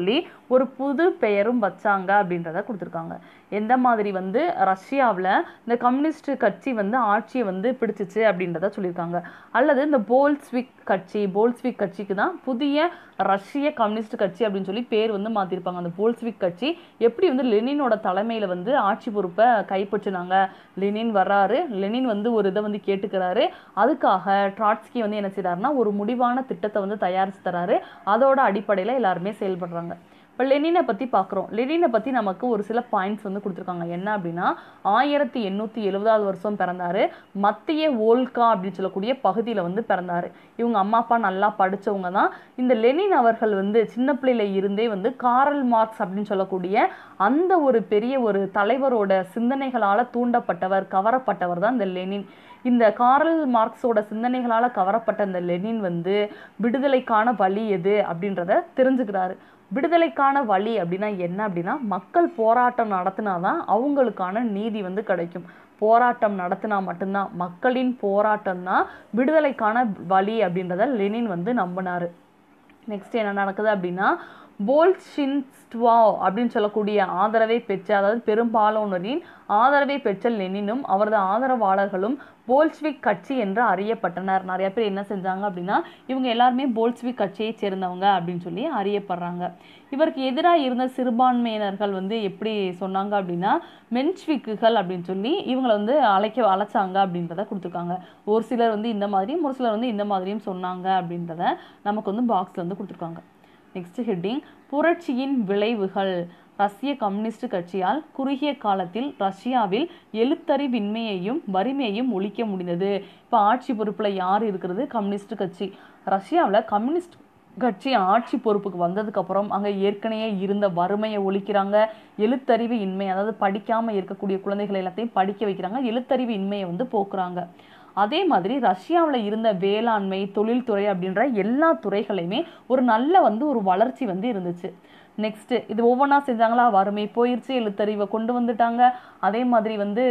ஒரு புது பெயரும் வச்சாங்க அப்படின்றத கொடுத்துருக்காங்க எந்த மாதிரி வந்து ரஷ்யாவில் இந்த கம்யூனிஸ்ட் கட்சி வந்து ஆட்சியை வந்து பிடிச்சிச்சு அப்படின்றத சொல்லியிருக்காங்க அல்லது இந்த போல்ஸ்விக் கட்சி போல்ஸ்விக் கட்சிக்கு தான் புதிய ரஷ்ய கம்யூனிஸ்ட் கட்சி அப்படின்னு சொல்லி பேர் வந்து மாற்றிருப்பாங்க அந்த போல்ஸ்விக் கட்சி எப்படி வந்து லெனினோட தலைமையில் வந்து ஆட்சி பொறுப்பை கைப்பற்றினாங்க லெனின் வர்றாரு லெனின் வந்து ஒரு இதை வந்து கேட்டுக்கிறாரு அதுக்காக ட்ராட்ஸ்கி வந்து என்ன செய்றாருன்னா ஒரு முடிவான திட்டத்தை வந்து தயாரித்து தராரு அதோட அடிப்படையில் எல்லாருமே செயல்படுறாங்க இப்போ லெனினை பற்றி பார்க்குறோம் லெனினை பற்றி நமக்கு ஒரு சில பாயிண்ட்ஸ் வந்து கொடுத்துருக்காங்க என்ன அப்படின்னா ஆயிரத்தி எண்ணூற்றி எழுபதாவது வருஷம் பிறந்தாரு மத்திய ஓல்கா அப்படின்னு சொல்லக்கூடிய பகுதியில் வந்து பிறந்தாரு இவங்க அம்மா அப்பா நல்லா படிச்சவங்க தான் இந்த லெனின் அவர்கள் வந்து சின்ன பிள்ளையில இருந்தே வந்து காரல் மார்க்ஸ் அப்படின்னு சொல்லக்கூடிய அந்த ஒரு பெரிய ஒரு தலைவரோட சிந்தனைகளால் தூண்டப்பட்டவர் கவரப்பட்டவர் தான் இந்த லெனின் இந்த காரல் மார்க்ஸோட சிந்தனைகளால் கவரப்பட்ட இந்த லெனின் வந்து விடுதலைக்கான வழி எது அப்படின்றத தெரிஞ்சுக்கிறாரு விடுதலைக்கான வழி அப்படின்னா என்ன அப்படின்னா மக்கள் போராட்டம் நடத்தினாதான் அவங்களுக்கான நீதி வந்து கிடைக்கும் போராட்டம் நடத்தினா மட்டும்தான் மக்களின் போராட்டம் தான் விடுதலைக்கான வழி அப்படின்றத லெனின் வந்து நம்பினாரு நெக்ஸ்ட் என்ன நடக்குது அப்படின்னா போல்ஷின்ஸ்ட்வா அப்படின்னு சொல்லக்கூடிய ஆதரவை பெற்ற அதாவது பெரும்பாலானோரின் ஆதரவை பெற்ற லெனினும் அவரது ஆதரவாளர்களும் போல்ஸ்விக் கட்சி என்று அறியப்பட்டனர் நிறைய பேர் என்ன செஞ்சாங்க அப்படின்னா இவங்க எல்லாருமே போல்ஸ்விக் கட்சியை சேர்ந்தவங்க அப்படின்னு சொல்லி அறியப்படுறாங்க இவருக்கு எதிராக இருந்த சிறுபான்மையினர்கள் வந்து எப்படி சொன்னாங்க அப்படின்னா மென்ஸ்விக்குகள் அப்படின்னு சொல்லி இவங்களை வந்து அழைக்க அழைச்சாங்க அப்படின்றத கொடுத்துருக்காங்க ஒரு சிலர் வந்து இந்த மாதிரியும் ஒரு சிலர் வந்து இந்த மாதிரியும் சொன்னாங்க அப்படின்றத நமக்கு வந்து பாக்ஸில் வந்து கொடுத்துருக்காங்க நெக்ஸ்ட் ஹெட்டிங் புரட்சியின் விளைவுகள் ரஷ்ய கம்யூனிஸ்ட் கட்சியால் குறுகிய காலத்தில் ரஷ்யாவில் எழுத்தறிவின்மையையும் வறுமையையும் ஒழிக்க முடிந்தது இப்போ ஆட்சி பொறுப்பில் யார் இருக்கிறது கம்யூனிஸ்ட் கட்சி ரஷ்யாவில் கம்யூனிஸ்ட் கட்சி ஆட்சி பொறுப்புக்கு வந்ததுக்கப்புறம் அங்கே ஏற்கனவே இருந்த வறுமையை ஒழிக்கிறாங்க எழுத்தறிவு இன்மை அதாவது படிக்காமல் இருக்கக்கூடிய குழந்தைகள் எல்லாத்தையும் படிக்க வைக்கிறாங்க எழுத்தறிவு இன்மையை வந்து போக்குறாங்க அதே மாதிரி ரஷ்யாவில் இருந்த வேளாண்மை தொழில்துறை அப்படின்ற எல்லா துறைகளையுமே ஒரு நல்ல வந்து ஒரு வளர்ச்சி வந்து இருந்துச்சு நெக்ஸ்ட் இது ஒவ்வொன்றா செஞ்சாங்களா வறுமை போயிருச்சு எழுத்தறிவை கொண்டு வந்துட்டாங்க அதே மாதிரி வந்து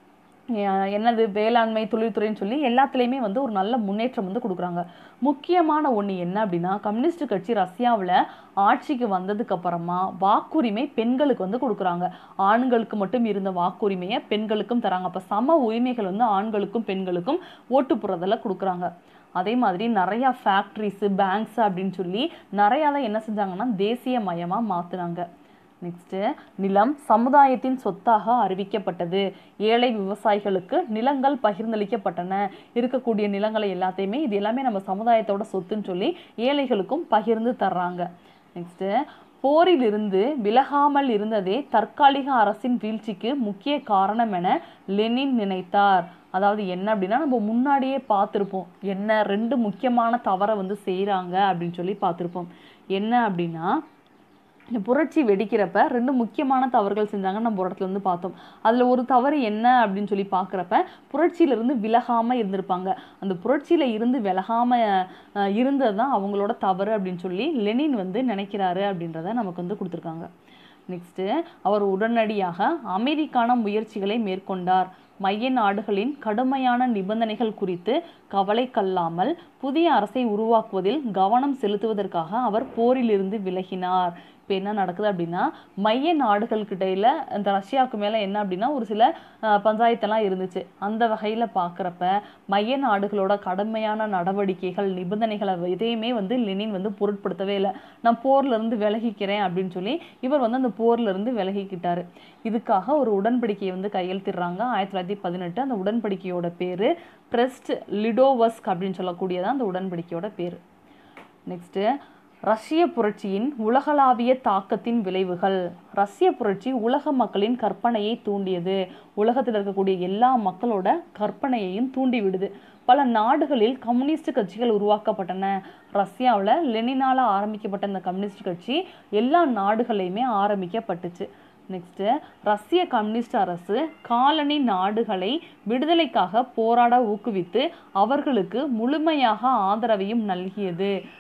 அஹ் என்னது வேளாண்மை தொழில்துறைன்னு சொல்லி எல்லாத்துலேயுமே வந்து ஒரு நல்ல முன்னேற்றம் வந்து கொடுக்குறாங்க முக்கியமான ஒன்று என்ன அப்படின்னா கம்யூனிஸ்ட் கட்சி ரஷ்யாவில் ஆட்சிக்கு வந்ததுக்கு அப்புறமா வாக்குரிமை பெண்களுக்கு வந்து கொடுக்குறாங்க ஆண்களுக்கு மட்டும் இருந்த வாக்குரிமையை பெண்களுக்கும் தராங்க அப்போ சம உரிமைகள் வந்து ஆண்களுக்கும் பெண்களுக்கும் ஓட்டு போடுறதில் கொடுக்குறாங்க அதே மாதிரி நிறையா ஃபேக்ட்ரிஸு பேங்க்ஸ் அப்படின்னு சொல்லி நிறையா தான் என்ன செஞ்சாங்கன்னா தேசிய மயமாக மாற்றினாங்க நெக்ஸ்ட்டு நிலம் சமுதாயத்தின் சொத்தாக அறிவிக்கப்பட்டது ஏழை விவசாயிகளுக்கு நிலங்கள் பகிர்ந்தளிக்கப்பட்டன இருக்கக்கூடிய நிலங்களை எல்லாத்தையுமே இது எல்லாமே நம்ம சமுதாயத்தோட சொத்துன்னு சொல்லி ஏழைகளுக்கும் பகிர்ந்து தர்றாங்க நெக்ஸ்ட்டு போரிலிருந்து விலகாமல் இருந்ததே தற்காலிக அரசின் வீழ்ச்சிக்கு முக்கிய காரணம் என லெனின் நினைத்தார் அதாவது என்ன அப்படின்னா நம்ம முன்னாடியே பார்த்துருப்போம் என்ன ரெண்டு முக்கியமான தவறை வந்து செய்கிறாங்க அப்படின்னு சொல்லி பார்த்துருப்போம் என்ன அப்படின்னா இந்த புரட்சி வெடிக்கிறப்ப ரெண்டு முக்கியமான தவறுகள் செஞ்சாங்கன்னு நம்ம ஒரு இடத்துல வந்து பார்த்தோம் அதில் ஒரு தவறு என்ன அப்படின்னு சொல்லி பார்க்குறப்ப புரட்சியிலிருந்து விலகாமல் இருந்திருப்பாங்க அந்த புரட்சியில் இருந்து விலகாமல் இருந்தது தான் அவங்களோட தவறு அப்படின்னு சொல்லி லெனின் வந்து நினைக்கிறாரு அப்படின்றத நமக்கு வந்து கொடுத்துருக்காங்க நெக்ஸ்ட்டு அவர் உடனடியாக அமைதிக்கான முயற்சிகளை மேற்கொண்டார் மைய நாடுகளின் கடுமையான நிபந்தனைகள் குறித்து கவலை கல்லாமல் புதிய அரசை உருவாக்குவதில் கவனம் செலுத்துவதற்காக அவர் போரிலிருந்து விலகினார் இப்போ என்ன நடக்குது அப்படின்னா மைய நாடுகள்கிட்டையில் இந்த ரஷ்யாவுக்கு மேலே என்ன அப்படின்னா ஒரு சில அஹ், பஞ்சாயத்தெல்லாம் இருந்துச்சு அந்த வகையில் பார்க்குறப்ப மைய நாடுகளோட கடுமையான நடவடிக்கைகள் நிபந்தனைகளை எதையுமே வந்து லெனின் வந்து பொருட்படுத்தவே இல்லை நான் போர்ல இருந்து விலகிக்கிறேன் அப்படின்னு சொல்லி இவர் வந்து அந்த போர்ல இருந்து விலகிக்கிட்டாரு இதுக்காக ஒரு உடன்படிக்கையை வந்து கையெழுத்திடுறாங்க ஆயிரத்தி தொள்ளாயிரத்தி பதினெட்டு அந்த உடன்படிக்கையோட பேர் பிரஸ்ட் லிடோவஸ்க் அப்படின்னு சொல்லக்கூடியதான் அந்த உடன்படிக்கையோட பேர் நெக்ஸ்ட்டு ரஷ்ய புரட்சியின் உலகளாவிய தாக்கத்தின் விளைவுகள் ரஷ்ய புரட்சி உலக மக்களின் கற்பனையை தூண்டியது உலகத்தில் இருக்கக்கூடிய எல்லா மக்களோட கற்பனையையும் தூண்டி விடுது பல நாடுகளில் கம்யூனிஸ்ட் கட்சிகள் உருவாக்கப்பட்டன ரஷ்யாவில் லெனினால் ஆரம்பிக்கப்பட்ட இந்த கம்யூனிஸ்ட் கட்சி எல்லா நாடுகளையுமே ஆரம்பிக்கப்பட்டுச்சு நெக்ஸ்ட்டு ரஷ்ய கம்யூனிஸ்ட் அரசு காலனி நாடுகளை விடுதலைக்காக போராட ஊக்குவித்து அவர்களுக்கு முழுமையாக ஆதரவையும் நல்கியது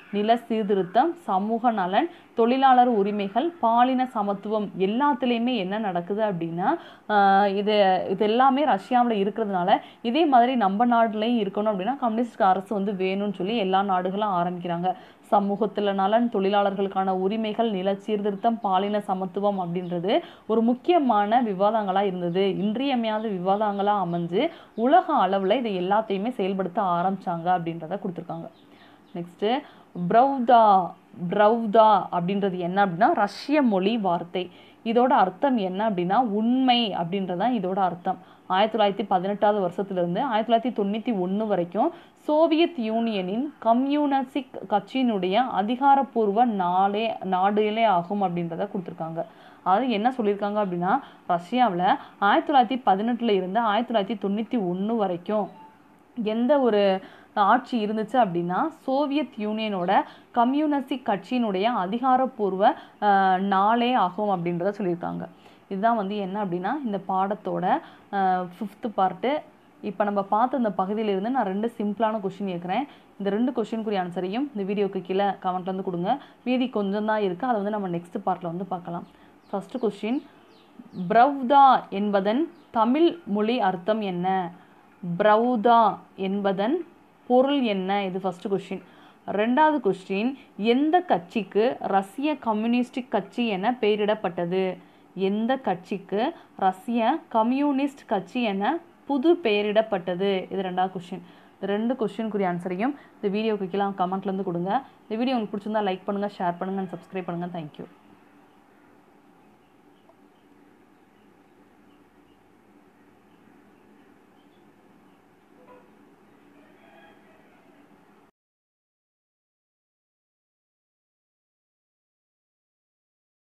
நில சீர்திருத்தம் சமூக நலன் தொழிலாளர் உரிமைகள் பாலின சமத்துவம் எல்லாத்துலேயுமே என்ன நடக்குது அப்படின்னா ஆஹ் இது இது எல்லாமே ரஷ்யாவில் இருக்கிறதுனால இதே மாதிரி நம்ம நாடுலையும் இருக்கணும் அப்படின்னா கம்யூனிஸ்ட் அரசு வந்து வேணும்னு சொல்லி எல்லா நாடுகளும் ஆரம்பிக்கிறாங்க சமூகத்தில் நலன் தொழிலாளர்களுக்கான உரிமைகள் நில சீர்திருத்தம் பாலின சமத்துவம் அப்படின்றது ஒரு முக்கியமான விவாதங்களாக இருந்தது இன்றியமையாத விவாதங்களாக அமைஞ்சு உலக அளவில் இதை எல்லாத்தையுமே செயல்படுத்த ஆரம்பிச்சாங்க அப்படின்றத கொடுத்துருக்காங்க நெக்ஸ்ட்டு ப்ரௌதா ப்ரௌதா அப்படின்றது என்ன அப்படின்னா ரஷ்ய மொழி வார்த்தை இதோட அர்த்தம் என்ன அப்படின்னா உண்மை அப்படின்றது தான் இதோட அர்த்தம் ஆயிரத்தி தொள்ளாயிரத்தி பதினெட்டாவது வருஷத்துலேருந்து ஆயிரத்தி தொள்ளாயிரத்தி தொண்ணூற்றி ஒன்று வரைக்கும் சோவியத் யூனியனின் கம்யூனிஸ்டிக் கட்சியினுடைய அதிகாரப்பூர்வ நாளே நாடுகளே ஆகும் அப்படின்றத கொடுத்துருக்காங்க அதாவது என்ன சொல்லியிருக்காங்க அப்படின்னா ரஷ்யாவில் ஆயிரத்தி தொள்ளாயிரத்தி பதினெட்டில் இருந்து ஆயிரத்தி தொள்ளாயிரத்தி தொண்ணூற்றி ஒன்று வரைக்கும் எந்த ஒரு ஆட்சி இருந்துச்சு அப்படின்னா சோவியத் யூனியனோட கம்யூனிஸ்டிக் கட்சியினுடைய அதிகாரப்பூர்வ ஆஹ், நாளே ஆகும் அப்படின்றத சொல்லியிருக்காங்க இதுதான் வந்து என்ன அப்படின்னா இந்த பாடத்தோட ஃபிஃப்த்து பார்ட்டு இப்போ நம்ம பார்த்த இந்த பகுதியிலிருந்து நான் ரெண்டு சிம்பிளான கொஷின் கேட்குறேன் இந்த ரெண்டு கொஷினுக்குரிய ஆன்சரையும் இந்த வீடியோக்கு கீழே கமெண்ட்ல வந்து கொடுங்க மீதி கொஞ்சம் தான் இருக்குது அதை வந்து நம்ம நெக்ஸ்ட் பார்ட்டில் வந்து பார்க்கலாம் ஃபஸ்ட்டு கொஷின் ப்ரௌதா என்பதன் தமிழ் மொழி அர்த்தம் என்ன ப்ரௌதா என்பதன் பொருள் என்ன இது ஃபஸ்ட்டு கொஷின் ரெண்டாவது கொஸ்டின் எந்த கட்சிக்கு ரஷ்ய கம்யூனிஸ்டிக் கட்சி என பெயரிடப்பட்டது எந்த கட்சிக்கு ரஷ்ய கம்யூனிஸ்ட் கட்சி என புது பெயரிடப்பட்டது இது ரெண்டாவது கொஸ்டின் இந்த ரெண்டு கொஸ்டினுக்குரிய ஆன்சரையும் இந்த வீடியோக்கு கீழே கமெண்ட்லேருந்து கொடுங்க இந்த வீடியோ உங்களுக்கு பிடிச்சிருந்தா லைக் பண்ணுங்கள் ஷேர் பண்ணுங்கள் சப்ஸ்கிரைப் பண்ணுங்கள் தேங்க்யூ